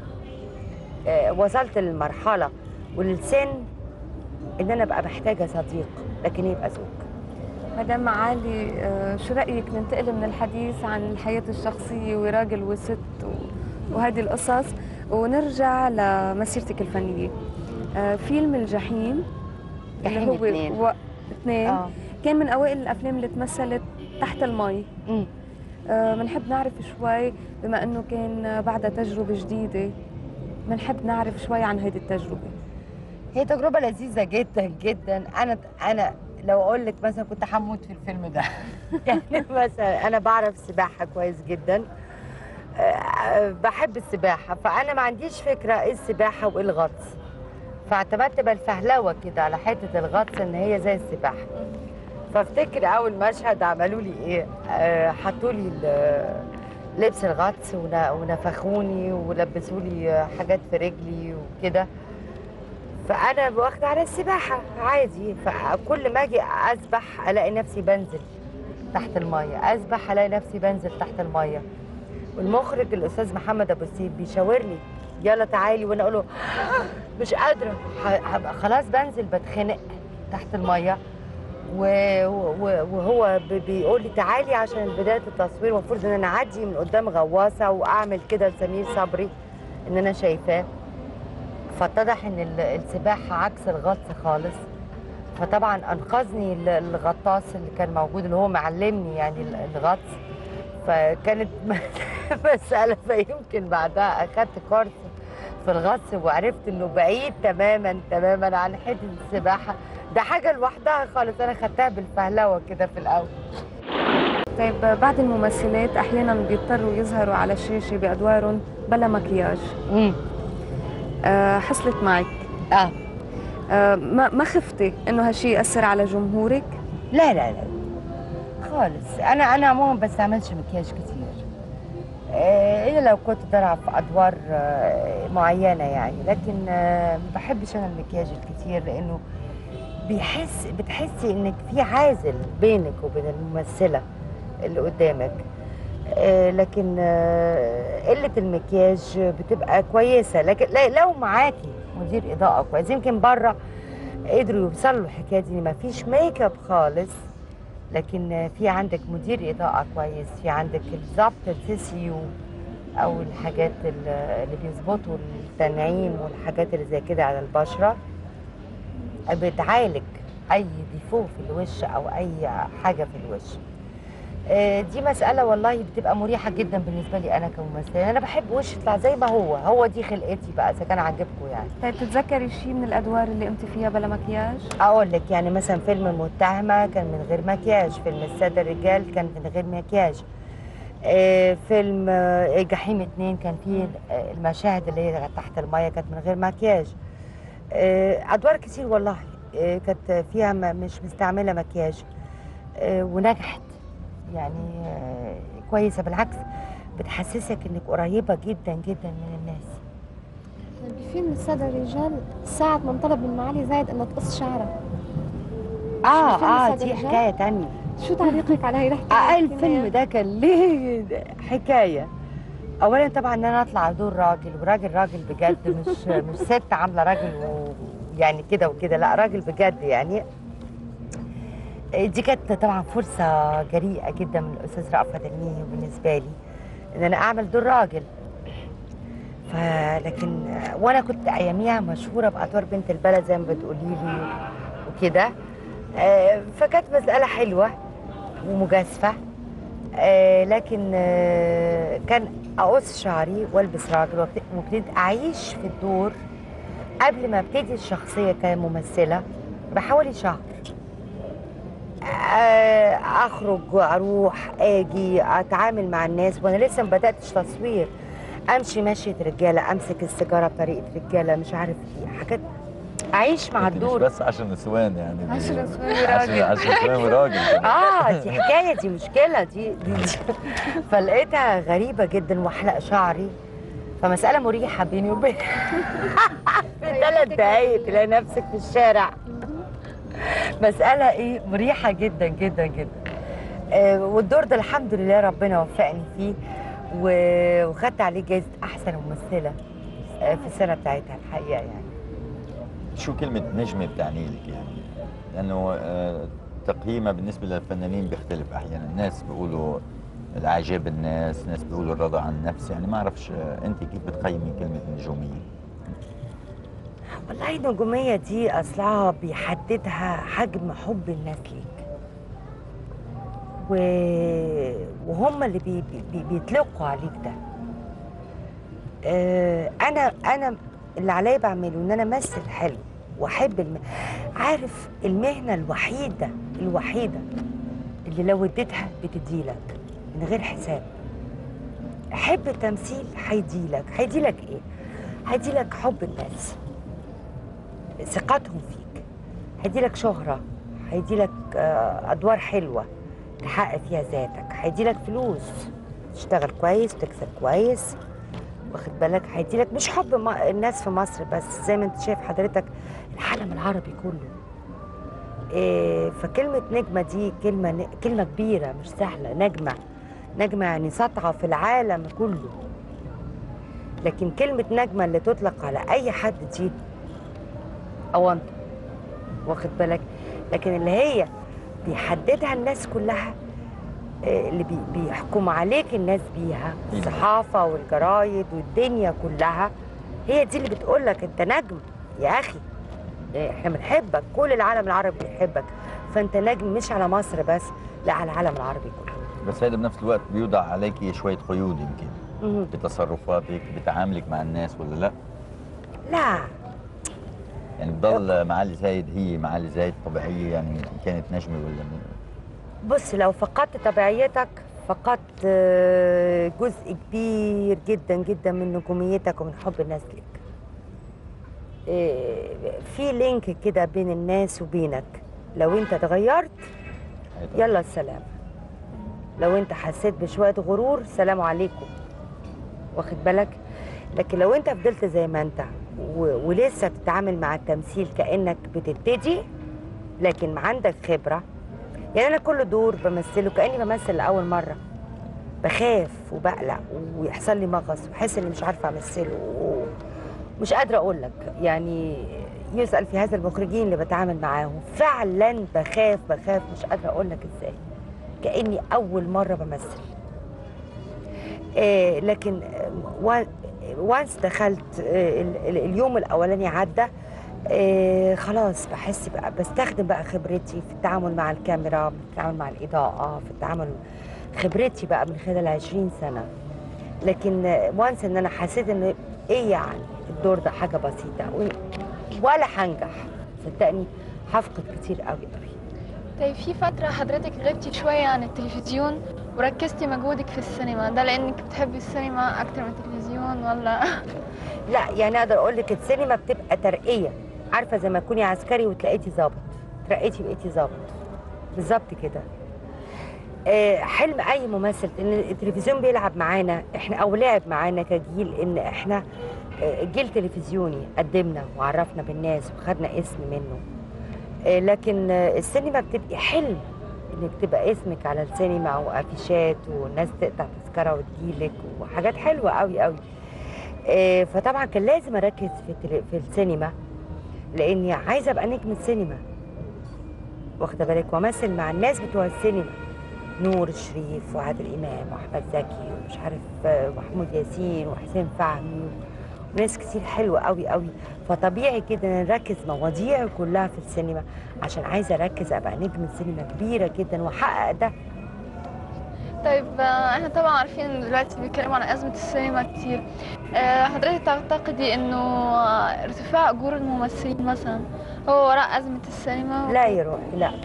آه وصلت للمرحلة وللسن إن أنا أبقى محتاجة صديق لكن يبقى زوج مدام معالي آه، شو رأيك ننتقل من الحديث عن الحياة الشخصية وراجل وست و- وهذه القصص ونرجع لمسيرتك الفنية آه، فيلم الجحيم جحيم اتنين. و... اثنين آه. كان من أوائل الأفلام اللي تمثلت تحت المي مم. بنحب نعرف شوي بما أنه كان بعدها تجربة جديدة بنحب نعرف شوي عن هذه التجربة هي تجربة لذيذة جدا جدا أنا أنا لو أقول لك مثلا كنت هموت في الفيلم ده يعني مثلا أنا بعرف سباحة كويس جدا أه، بحب السباحة فأنا ما عنديش فكرة إيه السباحة وإيه الغطس فاعتمدت بالفهلوة كده على حتة الغطس إن هي زي السباحة فافتكر أول مشهد عملوا لي إيه أه، حطوا لي ال- لبس الغطس ون- ونفخوني ولبسوا لي حاجات في رجلي وكده فانا واخده على السباحه عادي فكل ما اجي اسبح الاقي نفسي بنزل تحت الميه اسبح الاقي نفسي بنزل تحت الميه والمخرج الاستاذ محمد ابو السيد بيشاور لي يلا تعالي وانا اقول له مش قادره ه- هبقى خلاص بنزل بتخنق تحت الميه و- و- وهو ب- بيقول لي تعالي عشان بدايه التصوير المفروض ان انا اعدي من قدام غواصه واعمل كده لسمير صبري ان انا شايفاه فاتضح ان ال- السباحه عكس الغطس خالص فطبعا انقذني ال- الغطاس اللي كان موجود اللي هو معلمني يعني ال- الغطس فكانت مساله فيمكن بعدها اخدت كورس في الغطس وعرفت انه بعيد تماما تماما عن حته السباحه ده حاجه لوحدها خالص انا خدتها بالفهلوه كده في الاول طيب بعض الممثلات احيانا بيضطروا يظهروا على الشاشه بادوارهم بلا مكياج امم أه حصلت معك اه أه ما ما خفتي انه هالشيء ياثر على جمهورك لا لا لا خالص انا انا عموما ما بستعملش مكياج كتير آه، الا لو كنت طالعه في ادوار آه، معينه يعني لكن آه، ما بحبش انا المكياج الكتير لانه بيحس بتحسي انك في عازل بينك وبين الممثله اللي قدامك آه، لكن آه، قله المكياج بتبقى كويسه لكن لا- لو معاكي مدير اضاءه كويس يمكن بره قدروا يوصلوا الحكايه دي ما فيش ميك اب خالص لكن في عندك مدير اضاءه كويس في عندك الظبط الفيسيو او الحاجات ال- اللي بيظبطوا التنعيم والحاجات اللي زي كده على البشره بتعالج اي ديفو في الوش او اي حاجه في الوش آه، دي مسألة والله بتبقى مريحة جدا بالنسبة لي أنا كممثلة أنا بحب وش يطلع زي ما هو هو دي خلقتي بقى إذا كان عاجبكم يعني طيب تتذكري شيء من الادوار اللي قمتي فيها بلا مكياج أقول لك يعني مثلا فيلم المتهمة كان من غير مكياج فيلم السادة الرجال كان من غير مكياج آه، فيلم آه، جحيم اتنين كان فيه آه، المشاهد اللي هي تحت المية كانت من غير مكياج آه، أدوار كتير والله آه، كانت فيها م- مش مستعملة مكياج آه، ونجحت يعني آه، كويسة بالعكس بتحسسك انك قريبة جدا جدا من الناس بفيلم السادة الرجال ساعة ما انطلب من معالي زايد انه تقص شعرها اه فيلم اه السادة دي الرجال؟ حكاية تانية شو تعليقك على هي الحكاية؟ آه الفيلم ده كان ليه حكاية اولا طبعا ان انا اطلع دور راجل وراجل راجل بجد مش مش ست عامله راجل ويعني كده وكده لا راجل بجد يعني دي كانت طبعا فرصه جريئه جدا من الاستاذ رأفت الميهي بالنسبه لي ان انا اعمل دور راجل فلكن وانا كنت اياميها مشهوره بادوار بنت البلد زي ما بتقولي لي وكده آه، فكانت مساله حلوه ومجازفه آه، لكن آه، كان اقص شعري والبس راجل وابت- وابتديت اعيش في الدور قبل ما ابتدي الشخصيه كممثله بحوالي شهر آه، اخرج اروح اجي اتعامل مع الناس وانا لسه ما بداتش تصوير امشي مشيه رجاله امسك السيجاره بطريقه رجاله مش عارف ايه حاجات اعيش مع أنت مش الدور بس 10 نسوان يعني دي- عشر نسوان عشر وراجل. 10 نسوان وراجل اه دي حكايه دي مشكله دي, دي, دي فلقيتها غريبه جدا واحلق شعري فمساله مريحه بيني وبين في ثلاث دقايق تلاقي نفسك في الشارع مساله ايه مريحه جدا جدا جدا آه والدور ده الحمد لله ربنا وفقني فيه و- وخدت عليه جائزه احسن ممثله آه في السنه بتاعتها الحقيقه يعني شو كلمة نجمة بتعني لك يعني؟ لأنه آه، تقييمها بالنسبة للفنانين بيختلف أحيانا، الناس بيقولوا الإعجاب الناس، ناس بيقولوا الرضا عن النفس، يعني ما أعرفش آه، أنت كيف بتقيمي كلمة نجومية؟ والله النجومية دي أصلها بيحددها حجم حب الناس ليك و... وهم اللي بي... بي... بيطلقوا عليك ده آه أنا أنا اللي عليا بعمله إن أنا أمثل حلو وأحب الم... عارف المهنة الوحيدة الوحيدة اللي لو اديتها بتديلك من غير حساب حب التمثيل هيديلك هيديلك ايه؟ هيديلك حب الناس ثقتهم فيك هيديلك شهرة هيديلك آه، أدوار حلوة تحقق فيها ذاتك هيديلك فلوس تشتغل كويس وتكسب كويس واخد بالك هيديلك مش حب ما- الناس في مصر بس زي ما انت شايف حضرتك العالم العربي كله إيه فكلمة نجمة دي كلمة ن- كلمة كبيرة مش سهلة نجمة نجمة يعني ساطعة في العالم كله لكن كلمة نجمة اللي تطلق على أي حد دي أونطة واخد بالك لكن اللي هي بيحددها الناس كلها آه، اللي بي بيحكم عليك الناس بيها الصحافة والجرايد والدنيا كلها هي دي اللي بتقول لك انت نجم يا اخي آه، احنا بنحبك كل العالم العربي بيحبك فانت نجم مش على مصر بس لا على العالم العربي كله بس هذا بنفس الوقت بيوضع عليك شوية قيود يمكن مهم. بتصرفاتك بتعاملك مع الناس ولا لا؟ لا يعني بضل معالي زايد هي معالي زايد طبيعية يعني كانت نجمة ولا م- بص لو فقدت طبيعيتك فقدت آه، جزء كبير جدا جدا من نجوميتك ومن حب الناس ليك آه، في لينك كده بين الناس وبينك لو انت اتغيرت هيدا- يلا السلام لو انت حسيت بشوية غرور سلام عليكم واخد بالك لكن لو انت فضلت زي ما انت و... ولسه بتتعامل مع التمثيل كأنك بتبتدي لكن عندك خبرة يعني انا كل دور بمثله كأني بمثل لأول مرة بخاف وبقلق ويحصل لي مغص وحس اني مش عارفة امثله ومش قادرة اقول لك يعني يسأل في هذا المخرجين اللي بتعامل معاهم فعلا بخاف بخاف مش قادرة اقول لك ازاي كأني أول مرة بمثل آه لكن وانس دخلت آه ال- ال- اليوم الأولاني عدى آه خلاص بحس بقى بستخدم بقى خبرتي في التعامل مع الكاميرا في التعامل مع الإضاءة في التعامل خبرتي بقى من خلال 20 سنه لكن وانس ان انا حسيت ان ايه يعني الدور ده حاجه بسيطه و- ولا هنجح صدقني هفقد كتير قوي قوي طيب في فترة حضرتك غبتي شوية عن التلفزيون وركزتي مجهودك في السينما ده لأنك بتحبي السينما أكتر من التلفزيون ولا لا يعني اقدر اقول لك السينما بتبقى ترقيه عارفه زي ما تكوني عسكري وتلاقيتي ظابط ترقيتي بقيتي ظابط بالظبط كده آه، حلم اي ممثل ان التلفزيون بيلعب معانا احنا او لعب معانا كجيل ان احنا آه، جيل تلفزيوني قدمنا وعرفنا بالناس وخدنا اسم منه آه، لكن آه، السينما بتبقي حلم انك تبقى اسمك على السينما وافيشات والناس تقطع تذكره وتجيلك وحاجات حلوه قوي قوي آه، فطبعا كان لازم اركز في التل- في السينما لاني عايزه ابقى نجم السينما واخده بالك وامثل مع الناس بتوع السينما نور الشريف وعادل امام واحمد زكي ومش عارف آه، محمود ياسين وحسين فهمي وناس كتير حلوه قوي قوي فطبيعي كده ان نركز مواضيع كلها في السينما عشان عايزه اركز ابقى نجم السينما كبيره جدا واحقق ده طيب آه، احنا طبعا عارفين إن دلوقتي بيتكلموا عن أزمة السينما كتير آه، حضرتك تعتقدي إنه آه، ارتفاع أجور الممثلين مثلا هو وراء أزمة السينما لا يا روحي لا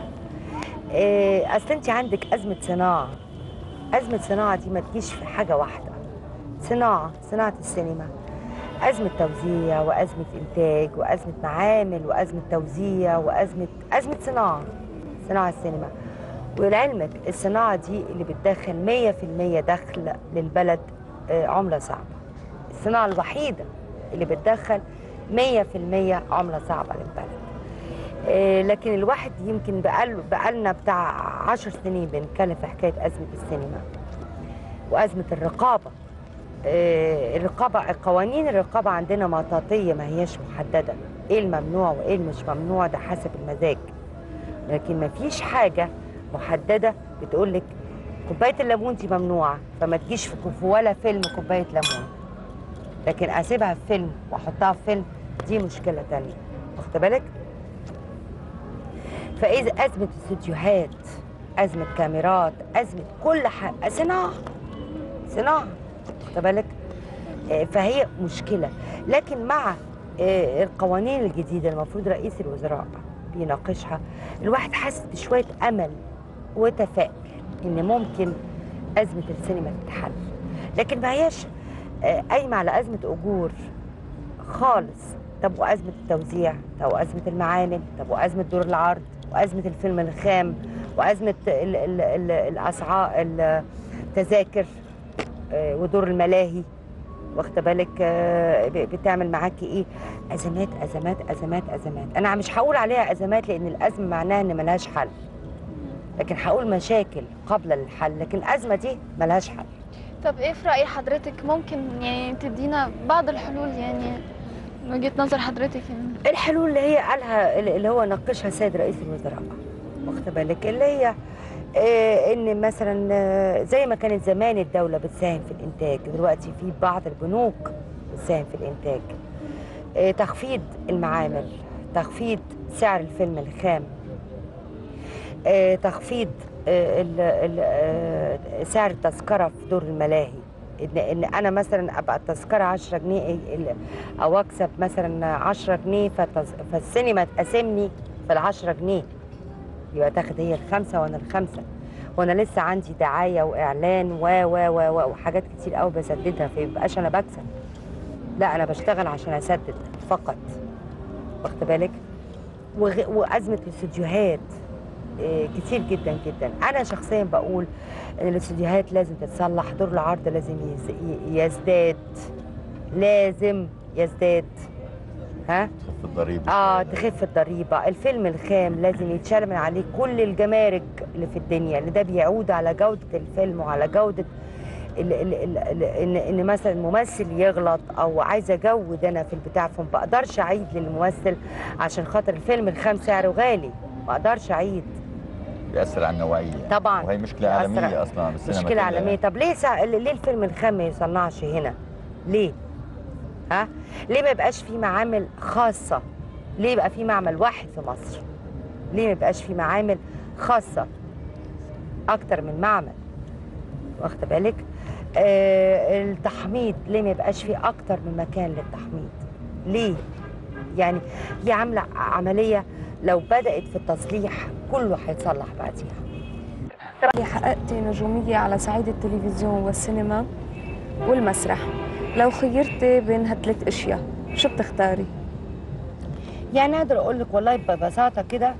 إيه اصل انت عندك ازمه صناعه ازمه صناعه دي ما تجيش في حاجه واحده صناعه صناعه السينما ازمه توزيع وازمه انتاج وازمه معامل وازمه توزيع وازمه ازمه صناعه صناعه السينما ولعلمك الصناعه دي اللي بتدخل 100% دخل للبلد آه، عمله صعبه الصناعه الوحيده اللي بتدخل 100% عمله صعبه للبلد آه، لكن الواحد يمكن بقال بقالنا بتاع عشر سنين بنتكلم في حكايه ازمه السينما وازمه الرقابه آه، الرقابه قوانين الرقابه عندنا مطاطيه ما هياش محدده ايه الممنوع وايه المش ممنوع ده حسب المزاج لكن ما فيش حاجه محدده بتقول لك كوبايه الليمون دي ممنوعه فما تجيش في في ولا فيلم كوبايه ليمون لكن اسيبها في فيلم واحطها في فيلم دي مشكله تانية واخد بالك فاذا ازمه استوديوهات ازمه كاميرات ازمه كل حاجه صناعه صناعه واخد بالك آه، فهي مشكله لكن مع آه، القوانين الجديده المفروض رئيس الوزراء بيناقشها الواحد حاسس بشويه امل وتفاؤل ان ممكن ازمه السينما تتحل لكن ما هياش آه، قايمه على ازمه اجور خالص طب وازمه التوزيع طب وازمه المعامل طب وازمه دور العرض وازمه الفيلم الخام وازمه ال ال ال الاسعار التذاكر آه، ودور الملاهي واخده بالك آه، ب- بتعمل معاكي ايه ازمات ازمات ازمات ازمات انا مش هقول عليها ازمات لان الازمه معناها ان ملهاش حل لكن هقول مشاكل قبل الحل لكن الازمه دي ملهاش حل طب ايه في رأي حضرتك ممكن يعني تدينا بعض الحلول يعني من وجهة نظر حضرتك يعني الحلول اللي هي قالها اللي هو ناقشها السيد رئيس الوزراء واخد بالك اللي هي آه، ان مثلا آه، زي ما كانت زمان الدوله بتساهم في الانتاج دلوقتي في بعض البنوك بتساهم في الانتاج آه، تخفيض المعامل تخفيض سعر الفيلم الخام آه، تخفيض آه، ال- ال- آه، سعر التذكره في دور الملاهي ان ان انا مثلا ابقى التذكره 10 جنيه ال- او اكسب مثلا 10 جنيه فالتز- فالسينما تقاسمني في ال 10 جنيه يبقى تاخد هي الخمسه وانا الخمسه وانا لسه عندي دعايه واعلان و و و و وحاجات كتير قوي بسددها فيبقاش انا بكسب لا انا بشتغل عشان اسدد فقط واخد بالك وغ- وازمه الاستديوهات إيه، كتير جدا جدا انا شخصيا بقول ان الاستديوهات لازم تتصلح دور العرض لازم يز- ي- يزداد لازم يزداد ها في الضريبه اه تخف الضريبه الفيلم الخام لازم يتشال من عليه كل الجمارك اللي في الدنيا اللي ده بيعود على جوده الفيلم وعلى جوده ال ال ال ال ان ان مثلا ممثل يغلط او عايزه اجود انا في البتاع فما بقدرش اعيد للممثل عشان خاطر الفيلم الخام سعره غالي ما اقدرش اعيد بيأثر على النوعيه طبعا وهي مشكله بيأثر- عالميه اصلا على السينما مشكله كلها. عالميه طب ليه سع... ليه الفيلم الخام ما يصنعش هنا ليه ها ليه ما يبقاش في معامل خاصه ليه يبقى في معمل واحد في مصر ليه ما يبقاش في معامل خاصه اكتر من معمل واخده بالك آه التحميض ليه ما يبقاش فيه اكتر من مكان للتحميض ليه يعني دي عامله عمليه لو بدات في التصليح كله هيتصلح بعديها حققتي نجومية على صعيد التلفزيون والسينما والمسرح لو خيرتي بين هالثلاث اشياء شو بتختاري؟ يعني اقدر اقول لك والله ببساطه كده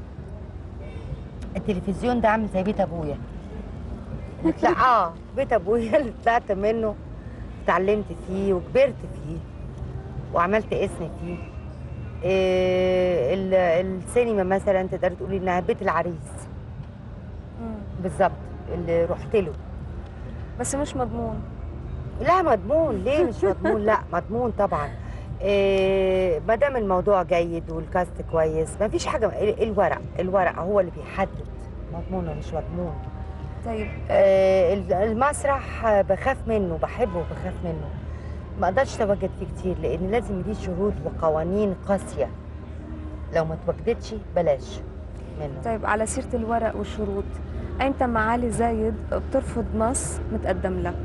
التلفزيون ده عامل زي بيت ابويا لا اه بيت ابويا اللي طلعت منه اتعلمت فيه وكبرت فيه وعملت اسم فيه إيه ال- السينما مثلا تقدر تقولي انها بيت العريس بالظبط اللي رحت له بس مش مضمون لا مضمون ليه مش مضمون لا مضمون طبعا إيه ما دام الموضوع جيد والكاست كويس ما فيش حاجه ال- الورق الورق هو اللي بيحدد مضمون ولا مش مضمون طيب آه، ال- المسرح آه، بخاف منه بحبه وبخاف منه ما اقدرش اتواجد فيه كتير لان لازم ليه شروط وقوانين قاسيه لو ما اتوجدتش بلاش منه طيب على سيرة الورق والشروط أيمتى معالي زايد بترفض نص متقدم لها؟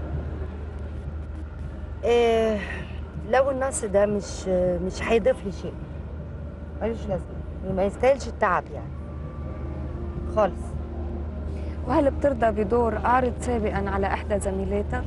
إيه لو النص ده مش مش هيضيف لي شيء ملوش لازمه ما يستاهلش التعب يعني خالص وهل بترضى بدور عارض سابقا على إحدى زميلاتها؟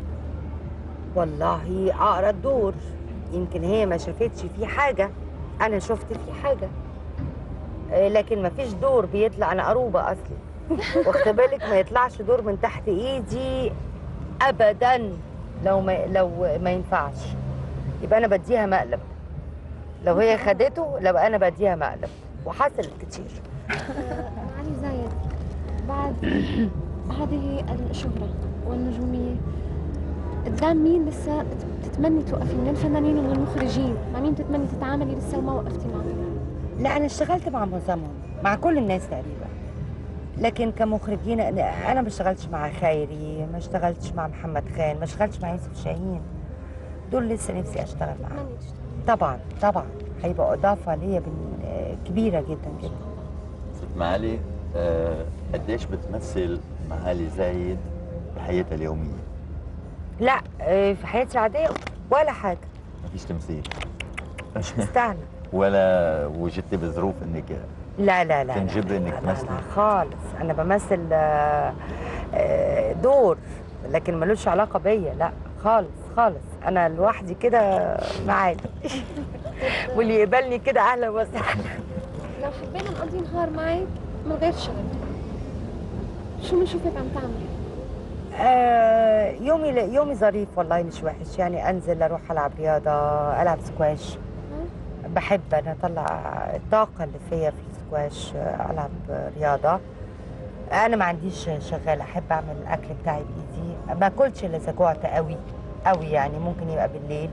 والله اقرا الدور يمكن هي ما شافتش فيه حاجه انا شفت فيه حاجه آه، لكن ما فيش دور بيطلع انا قروبه اصلي واخد بالك ما يطلعش دور من تحت ايدي ابدا لو ما لو ما ينفعش يبقى انا بديها مقلب لو هي خدته لو انا بديها مقلب وحصلت كتير علي زايد بعد هذه الشهرة والنجومية قدام مين لسه تتمني توقفي من الفنانين ومن المخرجين مع مين تتمني تتعاملي لسه وما وقفتي معه لا انا اشتغلت مع معظمهم مع كل الناس تقريبا لكن كمخرجين انا أنا ما اشتغلتش مع خيري ما اشتغلتش مع محمد خان ما اشتغلتش مع يوسف شاهين دول لسه نفسي اشتغل معاهم تتمني تشتغلي طبعا طبعا هيبقى اضافه ليا بن- آه، كبيره جدا جدا ست معالي آه، قديش بتمثل معالي زايد بحياتها اليوميه لا آه، في حياتي العاديه ولا حاجه ما فيش تمثيل مش مستاهله ولا وجدتي بظروف انك لا لا لا تنجبري لا، إنك لا، لا، تمثلي؟ لا، خالص انا بمثل آه، آه، دور لكن ملوش علاقه بيا لا خالص خالص انا لوحدي كده معاك واللي يقبلني كده اهلا وسهلا لو حبينا نقضي نهار معك من غير شغل شو بنشوفك عم تعملي؟ آه، يومي يومي ظريف والله مش وحش يعني انزل اروح العب رياضه العب سكواش بحب انا اطلع الطاقه اللي فيا في السكواش آه، العب رياضه انا ما عنديش شغاله احب اعمل الاكل بتاعي بايدي ما باكلش الا اذا جوعت قوي قوي يعني ممكن يبقى بالليل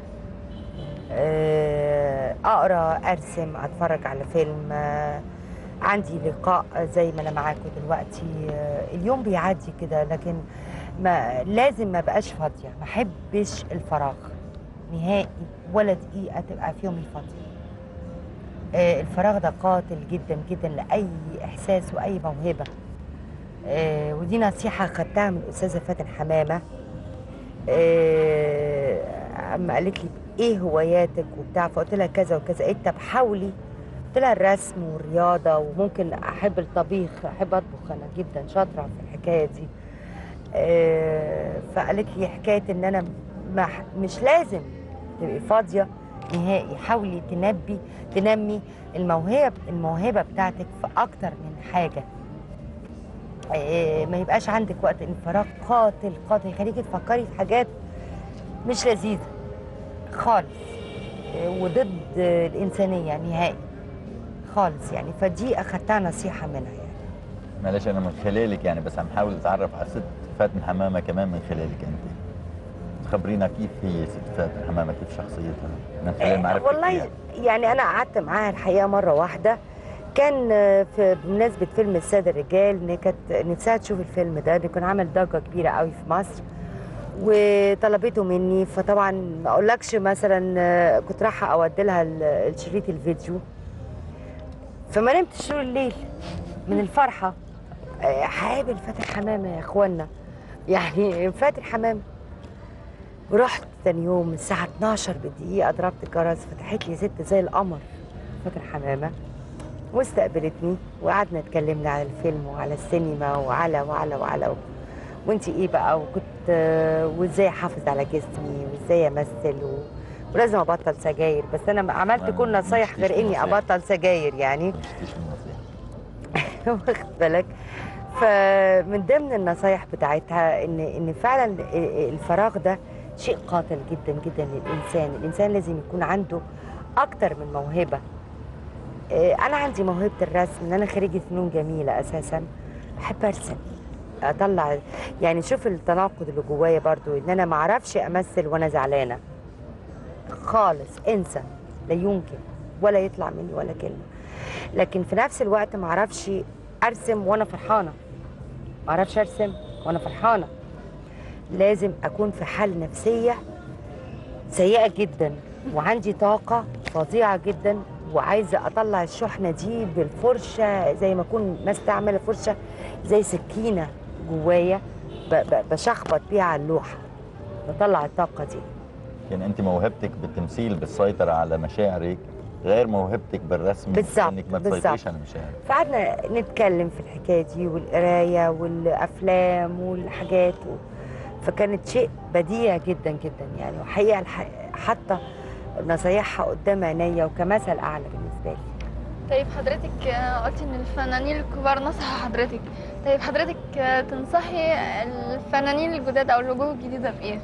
آه، اقرا ارسم اتفرج على فيلم آه، عندي لقاء زي ما انا معاكم دلوقتي آه، اليوم بيعدي كده لكن ما لازم ما بقاش فاضيه ما احبش الفراغ نهائي ولا دقيقه تبقى في يومي فاضيه آه، الفراغ ده قاتل جدا جدا لاي احساس واي موهبه آه، ودي نصيحه خدتها من الاستاذه فاتن حمامه آه، اما قالت لي ايه هواياتك وبتاع فقلت لها كذا وكذا قالت طب حاولي قلت لها الرسم والرياضه وممكن احب الطبيخ احب اطبخ انا جدا شاطره في الحكايه دي آه، فقالت لي حكايه ان انا ما مش لازم تبقي فاضيه نهائي حاولي تنبي تنمي الموهبه الموهبه بتاعتك في اكتر من حاجه آه، ما يبقاش عندك وقت انفراغ قاتل قاتل يخليكي تفكري في حاجات مش لذيذه خالص آه، وضد آه، الانسانيه نهائي خالص يعني فدي اخدتها نصيحه منها يعني معلش انا من خلالك يعني بس عم حاول اتعرف على ست فاتن حمامه كمان من خلالك انت خبرينا كيف هي ست فاتن حمامه كيف شخصيتها من خلال آه، معرفتك والله فيها. يعني انا قعدت معاها الحقيقه مره واحده كان آه، في بمناسبه فيلم الساده الرجال ان كانت نفسها تشوف الفيلم ده اللي كان عامل ضجه كبيره قوي في مصر وطلبته مني فطبعا ما اقولكش مثلا آه، كنت رايحه اودي لها ال- الشريط الفيديو فما نمتش طول الليل من الفرحه آه، هقابل فاتن حمامه يا اخوانا يعني فات الحمام ورحت تاني يوم الساعة 12 بالدقيقة ضربت الجرس فتحت لي ست زي القمر فاتر حمامة واستقبلتني وقعدنا اتكلمنا على الفيلم وعلى السينما وعلى وعلى وعلى وانتي ايه بقى وكنت آه، وازاي احافظ على جسمي وازاي امثل و... ولازم ابطل سجاير بس انا عملت ما- كل ما نصايح مشتيش غير اني بالنصايح. ابطل سجاير يعني ما تشتيش النصيحه واخد بالك فمن ضمن النصايح بتاعتها ان ان فعلا الفراغ ده شيء قاتل جدا جدا للانسان الانسان لازم يكون عنده اكتر من موهبه إيه، انا عندي موهبه الرسم ان انا خريجه فنون جميله اساسا بحب ارسم اطلع يعني شوف التناقض اللي جوايا برضو ان انا ما اعرفش امثل وانا زعلانه خالص انسى لا يمكن ولا يطلع مني ولا كلمه لكن في نفس الوقت ما اعرفش ارسم وانا فرحانه ما اعرفش ارسم وانا فرحانه لازم اكون في حال نفسيه سيئه جدا وعندي طاقه فظيعه جدا وعايزه اطلع الشحنه دي بالفرشه زي ما اكون مستعمله فرشه زي سكينه جوايا ب- ب- بشخبط بيها على اللوحه بطلع الطاقه دي يعني انت موهبتك بالتمثيل بالسيطره على مشاعرك غير موهبتك بالرسم بالظبط، انك ما تسيطريش بالظبط. على مشاعرك فقعدنا نتكلم في الحكايه دي والقرايه والافلام والحاجات و... فكانت شيء بديع جدا جدا يعني وحقيقه الح... حاطه نصايحها قدام عينيا وكمثل اعلى بالنسبه لي طيب حضرتك آه، قلتي ان الفنانين الكبار نصحوا حضرتك طيب حضرتك آه، تنصحي الفنانين الجداد او الوجوه الجديده بايه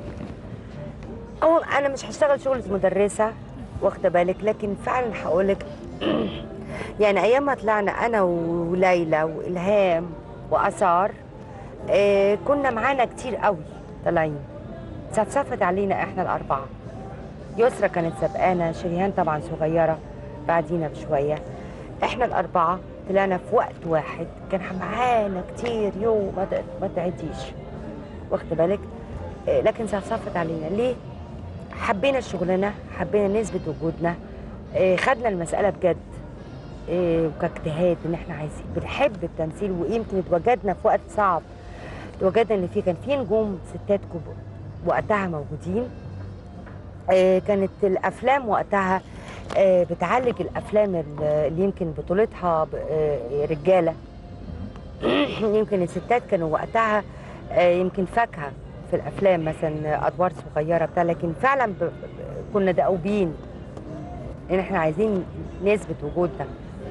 أو انا مش هشتغل شغل مدرسه واخده بالك لكن فعلا هقولك يعني ايام ما طلعنا انا وليلى والهام واثار آه كنا معانا كتير قوي طالعين صفصفت علينا احنا الاربعه يسرا كانت سبقانا شريهان طبعا صغيره بعدينا بشويه احنا الاربعه طلعنا في وقت واحد كان معانا كتير يوم ما ت- ما تعديش واخده بالك آه، لكن صفصفت علينا ليه حبينا شغلنا حبينا نثبت وجودنا آه، خدنا المسألة بجد آه، وكاجتهاد ان احنا عايزين بنحب التمثيل ويمكن اتوجدنا في وقت صعب اتوجدنا ان في كان في نجوم ستات كبار وقتها موجودين آه، كانت الافلام وقتها آه، بتعالج الافلام ال- اللي يمكن بطولتها ب- آه، رجاله يمكن الستات كانوا وقتها آه، يمكن فاكهه في الافلام مثلا ادوار صغيره بتاع لكن فعلا ب... ب- كنا دؤوبين ان احنا عايزين نثبت وجودنا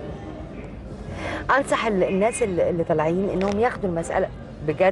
انصح ال- الناس اللي اللي طالعين انهم ياخدوا المساله بجد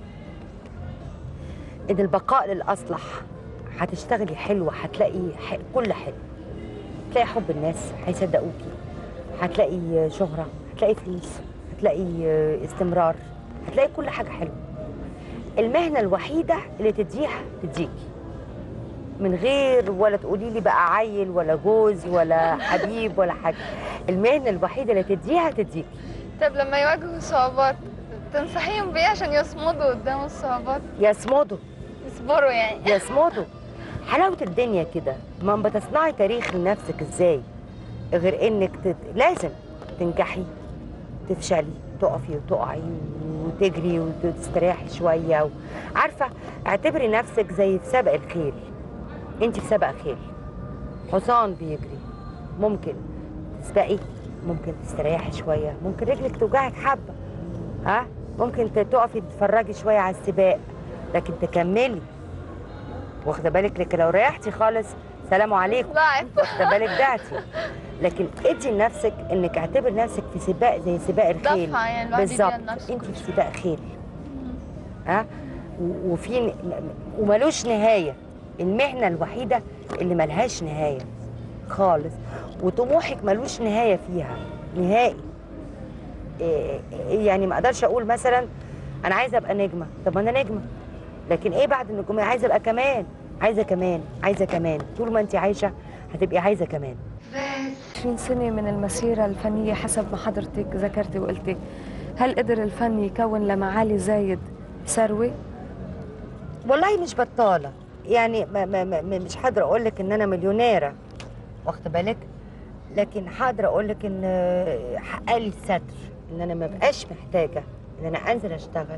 ان البقاء للاصلح هتشتغلي حلو هتلاقي ح... كل حلو هتلاقي حب الناس هيصدقوكي هتلاقي شهرة هتلاقي فلوس هتلاقي استمرار هتلاقي كل حاجة حلوة المهنة الوحيدة اللي تديها تديكي من غير ولا تقولي لي بقى عيل ولا جوز ولا حبيب ولا حاجة المهنة الوحيدة اللي تديها تديكي طب لما يواجهوا صعوبات تنصحيهم بايه عشان يصمدوا قدام الصعوبات يصمدوا يصبروا يعني يصمدوا حلاوة الدنيا كده ما بتصنعي تاريخ لنفسك ازاي غير انك تت... لازم تنجحي تفشلي تقفي وتقعي وتجري وتستريحي شوية و... عارفة اعتبري نفسك زي في سبق الخيل انت في سبق خيل حصان بيجري ممكن تسبقي ممكن تستريحي شوية ممكن رجلك توجعك حبة ها ممكن ت- تقفي تتفرجي شوية على السباق لكن تكملي واخده بالك لكن لو ريحتي خالص سلام عليكم ضعف واخده بالك دعتي لكن ادي لنفسك انك اعتبر نفسك في سباق زي سباق الخيل دفعة يعني الواحد يديها بالظبط لنفسه انت في سباق خيل ها و- وفي ن- وملوش نهايه المهنه الوحيده اللي ملهاش نهايه خالص وطموحك ملوش نهايه فيها نهائي إيه- إيه يعني ما اقدرش اقول مثلا انا عايزه ابقى نجمه طب ما انا نجمه لكن ايه بعد النجوميه عايزه ابقى كمان عايزه كمان عايزه كمان طول ما انت عايشه هتبقي عايزه كمان 20 سنة من المسيرة الفنية حسب ما حضرتك ذكرتي وقلتي هل قدر الفن يكون لمعالي زايد ثروة؟ والله مش بطاله يعني ما ما ما مش قادره اقول لك ان انا مليونيره واخده بالك لكن حاضره اقول لك ان حقق لي الستر ان انا ما بقاش محتاجه ان انا انزل اشتغل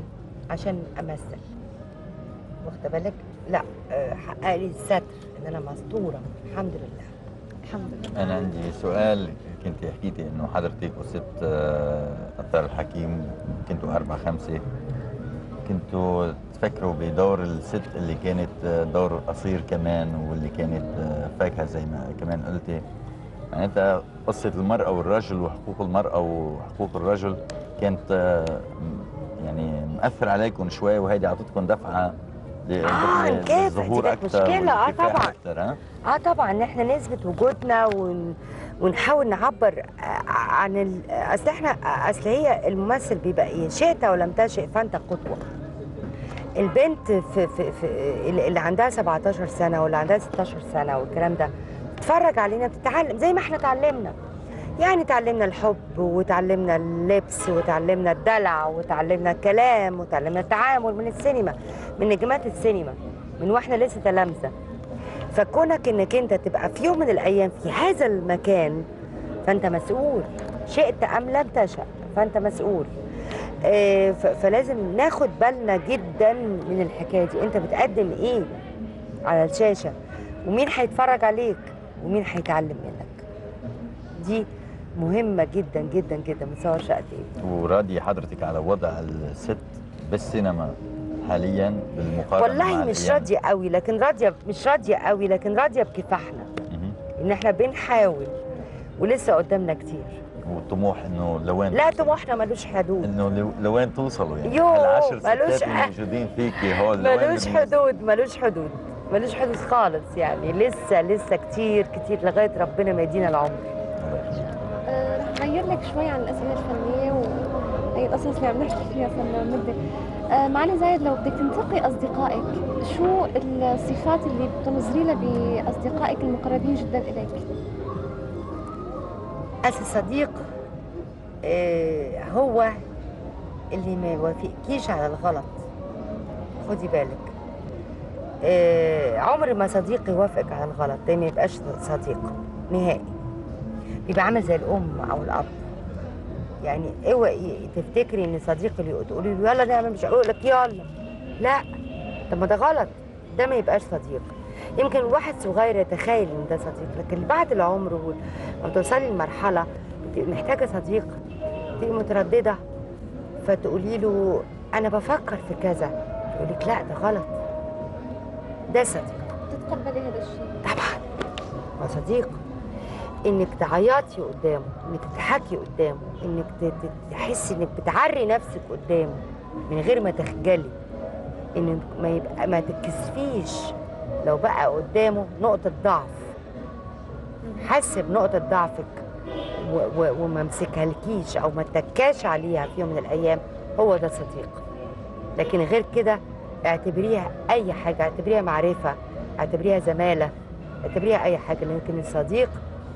عشان امثل واخده بالك لا آه، حقق لي الستر ان انا مستوره الحمد لله الحمد لله انا عندي سؤال كنت حكيتي انه حضرتك وست آه، اثر الحكيم كنتوا اربعه خمسه كنتوا تفكروا بدور الست اللي كانت آه، دور قصير كمان واللي كانت آه، فاكهه زي ما كمان قلتي معناتها قصه المراه والرجل وحقوق المراه وحقوق الرجل كانت آه، م- يعني مأثر عليكم شوي وهيدي اعطتكم دفعه ل- آه، ل- كانت- دي للظهور كانت اكثر مشكلة، آه، والكفاح طبعاً. اكثر ها اه طبعا ان احنا نثبت وجودنا ون... ونحاول نعبر آه، عن ال... اصل احنا اصل هي الممثل بيبقى ايه شئت او لم تشئ فانت قدوه البنت في, في, في اللي عندها 17 سنه واللي عندها 16 سنه والكلام ده تتفرج علينا بتتعلم زي ما احنا اتعلمنا يعني تعلمنا الحب وتعلمنا اللبس وتعلمنا الدلع وتعلمنا الكلام وتعلمنا التعامل من السينما من نجمات السينما من واحنا لسه تلامذه فكونك انك انت تبقى في يوم من الايام في هذا المكان فانت مسؤول شئت ام لم تشأ فانت مسؤول آه، ف- فلازم ناخد بالنا جدا من الحكايه دي انت بتقدم ايه على الشاشه ومين هيتفرج عليك ومين هيتعلم منك دي مهمه جدا جدا جدا متصور شقد ايه وراضي حضرتك على وضع الست بالسينما حاليا بالمقارنه والله مع مش الأيام؟ راضيه قوي لكن راضيه مش راضيه قوي لكن راضيه بكفاحنا مهم. ان احنا بنحاول ولسه قدامنا كتير والطموح انه لوين لا توصلوا؟ طموحنا ملوش حدود انه لو- لوين توصلوا يعني يوه، هالعشر ملوش ستات ح- الموجودين فيكي هول لوين ملوش بدهم حدود ملوش حدود ملوش حدود خالص يعني لسه لسه كتير كتير لغايه ربنا ما يدينا العمر الله يخليك. آه، رح غير لك شوي عن الأسئلة الفنية وهي القصص اللي عم نحكي فيها صار لنا مدة آه، معالي زايد لو بدك تنتقي أصدقائك شو الصفات اللي بتنظري لها بأصدقائك المقربين جدا إليك؟ أصل صديق آه، هو اللي ما يوافقكيش على الغلط خدي بالك آه، عمر ما صديق يوافقك على الغلط ده ما يبقاش صديق نهائي بيبقى عامل زي الأم أو الأب يعني اوعي تفتكري ان صديق اللي تقولي له يلا نعمل مش هقول لك يلا لا طب ما ده غلط ده ما يبقاش صديق يمكن الواحد صغير يتخيل ان ده صديق لكن بعد العمر وال- لما توصلي لمرحله بتبقي محتاجه صديق تبقي متردده فتقولي له انا بفكر في كذا يقول لك لا ده غلط ده صديق تتقبلي هذا الشيء طبعا ما صديق انك تعيطي قدامه انك تضحكي قدامه انك ت- ت- تحسي انك بتعري نفسك قدامه من غير ما تخجلي ان ما يبقى ما تتكسفيش لو بقى قدامه نقطة ضعف حس بنقطة ضعفك و- و- وما مسكهالكيش او ما اتكاش عليها في يوم من الايام هو ده صديق لكن غير كده اعتبريها اي حاجة اعتبريها معرفة اعتبريها زمالة اعتبريها اي حاجة لكن الصديق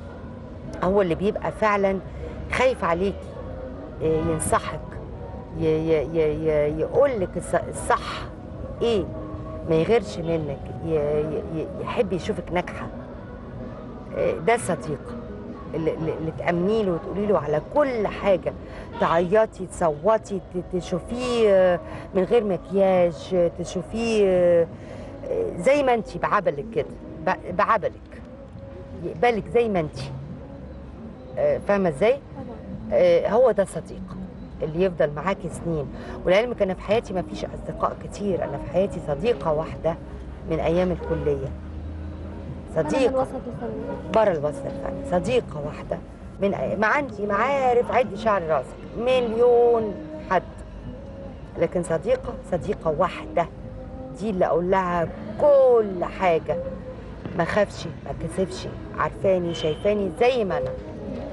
هو اللي بيبقى فعلا خايف عليكي إيه، ينصحك ي- ي- ي- ي- يقول لك الص- الصح ايه ما يغيرش منك ي- ي- ي- يحب يشوفك ناجحه إيه، ده الصديق اللي, اللي اللي تأمني له وتقولي له على كل حاجة تعيطي تصوتي ت- تشوفيه آه، من غير مكياج آه، تشوفيه آه، آه، زي ما انتي بعبلك كده ب- بعبلك يقبلك زي ما انتي آه، فاهمة ازاي؟ آه، هو ده الصديق اللي يفضل معاكي سنين ولعلمك انا في حياتي ما فيش اصدقاء كتير انا في حياتي صديقه واحده من ايام الكليه أنا من صديقه الوسط الفني بره الوسط الفني صديقه واحده من أي... ما عندي معارف عدي شعر راسك مليون حد لكن صديقه صديقه واحده دي اللي اقول لها كل حاجه ما خافش ما كسفش عارفاني شايفاني زي ما انا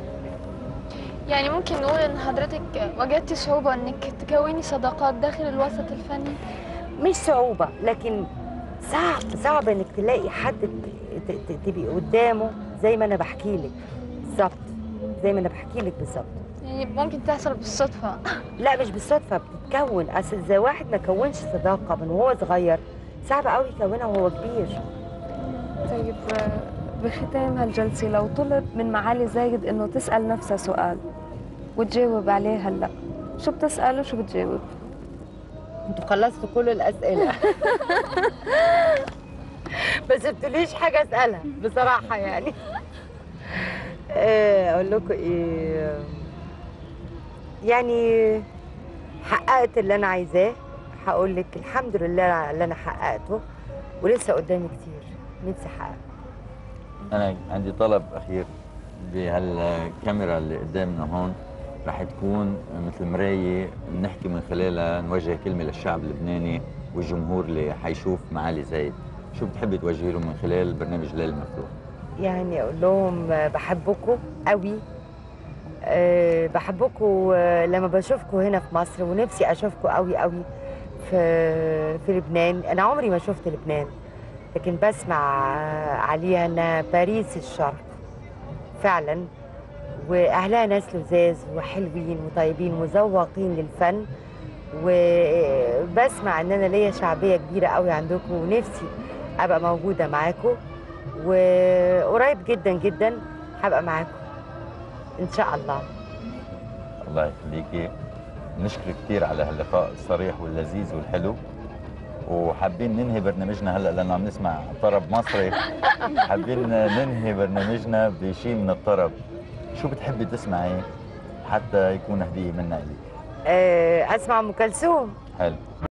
يعني ممكن نقول ان حضرتك واجهتي صعوبة انك تكوني صداقات داخل الوسط الفني مش صعوبة لكن صعب صعب انك تلاقي حد ت- ت- تبقي قدامه زي ما انا بحكي لك بالظبط زي ما انا بحكي لك بالظبط يعني ممكن تحصل بالصدفة لا مش بالصدفة بتتكون اصل زي واحد ما كونش صداقة من وهو صغير صعب قوي يكونها وهو كبير طيب آه، بختام هالجلسة لو طلب من معالي زايد انه تسأل نفسها سؤال وتجاوب عليه هلا شو بتسأل وشو بتجاوب؟ انتوا خلصتوا كل الاسئله بس بتقوليش حاجه اسالها بصراحه يعني آه، اقول لكم ايه يعني حققت اللي انا عايزاه هقول لك الحمد لله على اللي انا حققته ولسه قدامي كتير نفسي احقق انا عندي طلب اخير بهالكاميرا اللي قدامنا هون رح تكون مثل مرايه بنحكي من خلالها نوجه كلمه للشعب اللبناني والجمهور اللي حيشوف معالي زايد شو بتحبي توجهي له من خلال برنامج ليل مفتوح يعني اقول لهم بحبكم قوي أه بحبكم لما بشوفكم هنا في مصر ونفسي اشوفكم قوي قوي في في لبنان انا عمري ما شفت لبنان لكن بسمع عليها انها باريس الشرق فعلا واهلها ناس لذاذ وحلوين وطيبين وذواقين للفن وبسمع ان انا ليا شعبيه كبيره قوي عندكم ونفسي ابقى موجوده معاكم وقريب جدا جدا هبقى معاكم ان شاء الله الله يخليكي نشكر كثير على هاللقاء الصريح واللذيذ والحلو وحابين ننهي برنامجنا هلا لانه عم نسمع طرب مصري حابين ننهي برنامجنا بشيء من الطرب شو بتحبي تسمعي حتى يكون هديه منا لك أه اسمع ام كلثوم حلو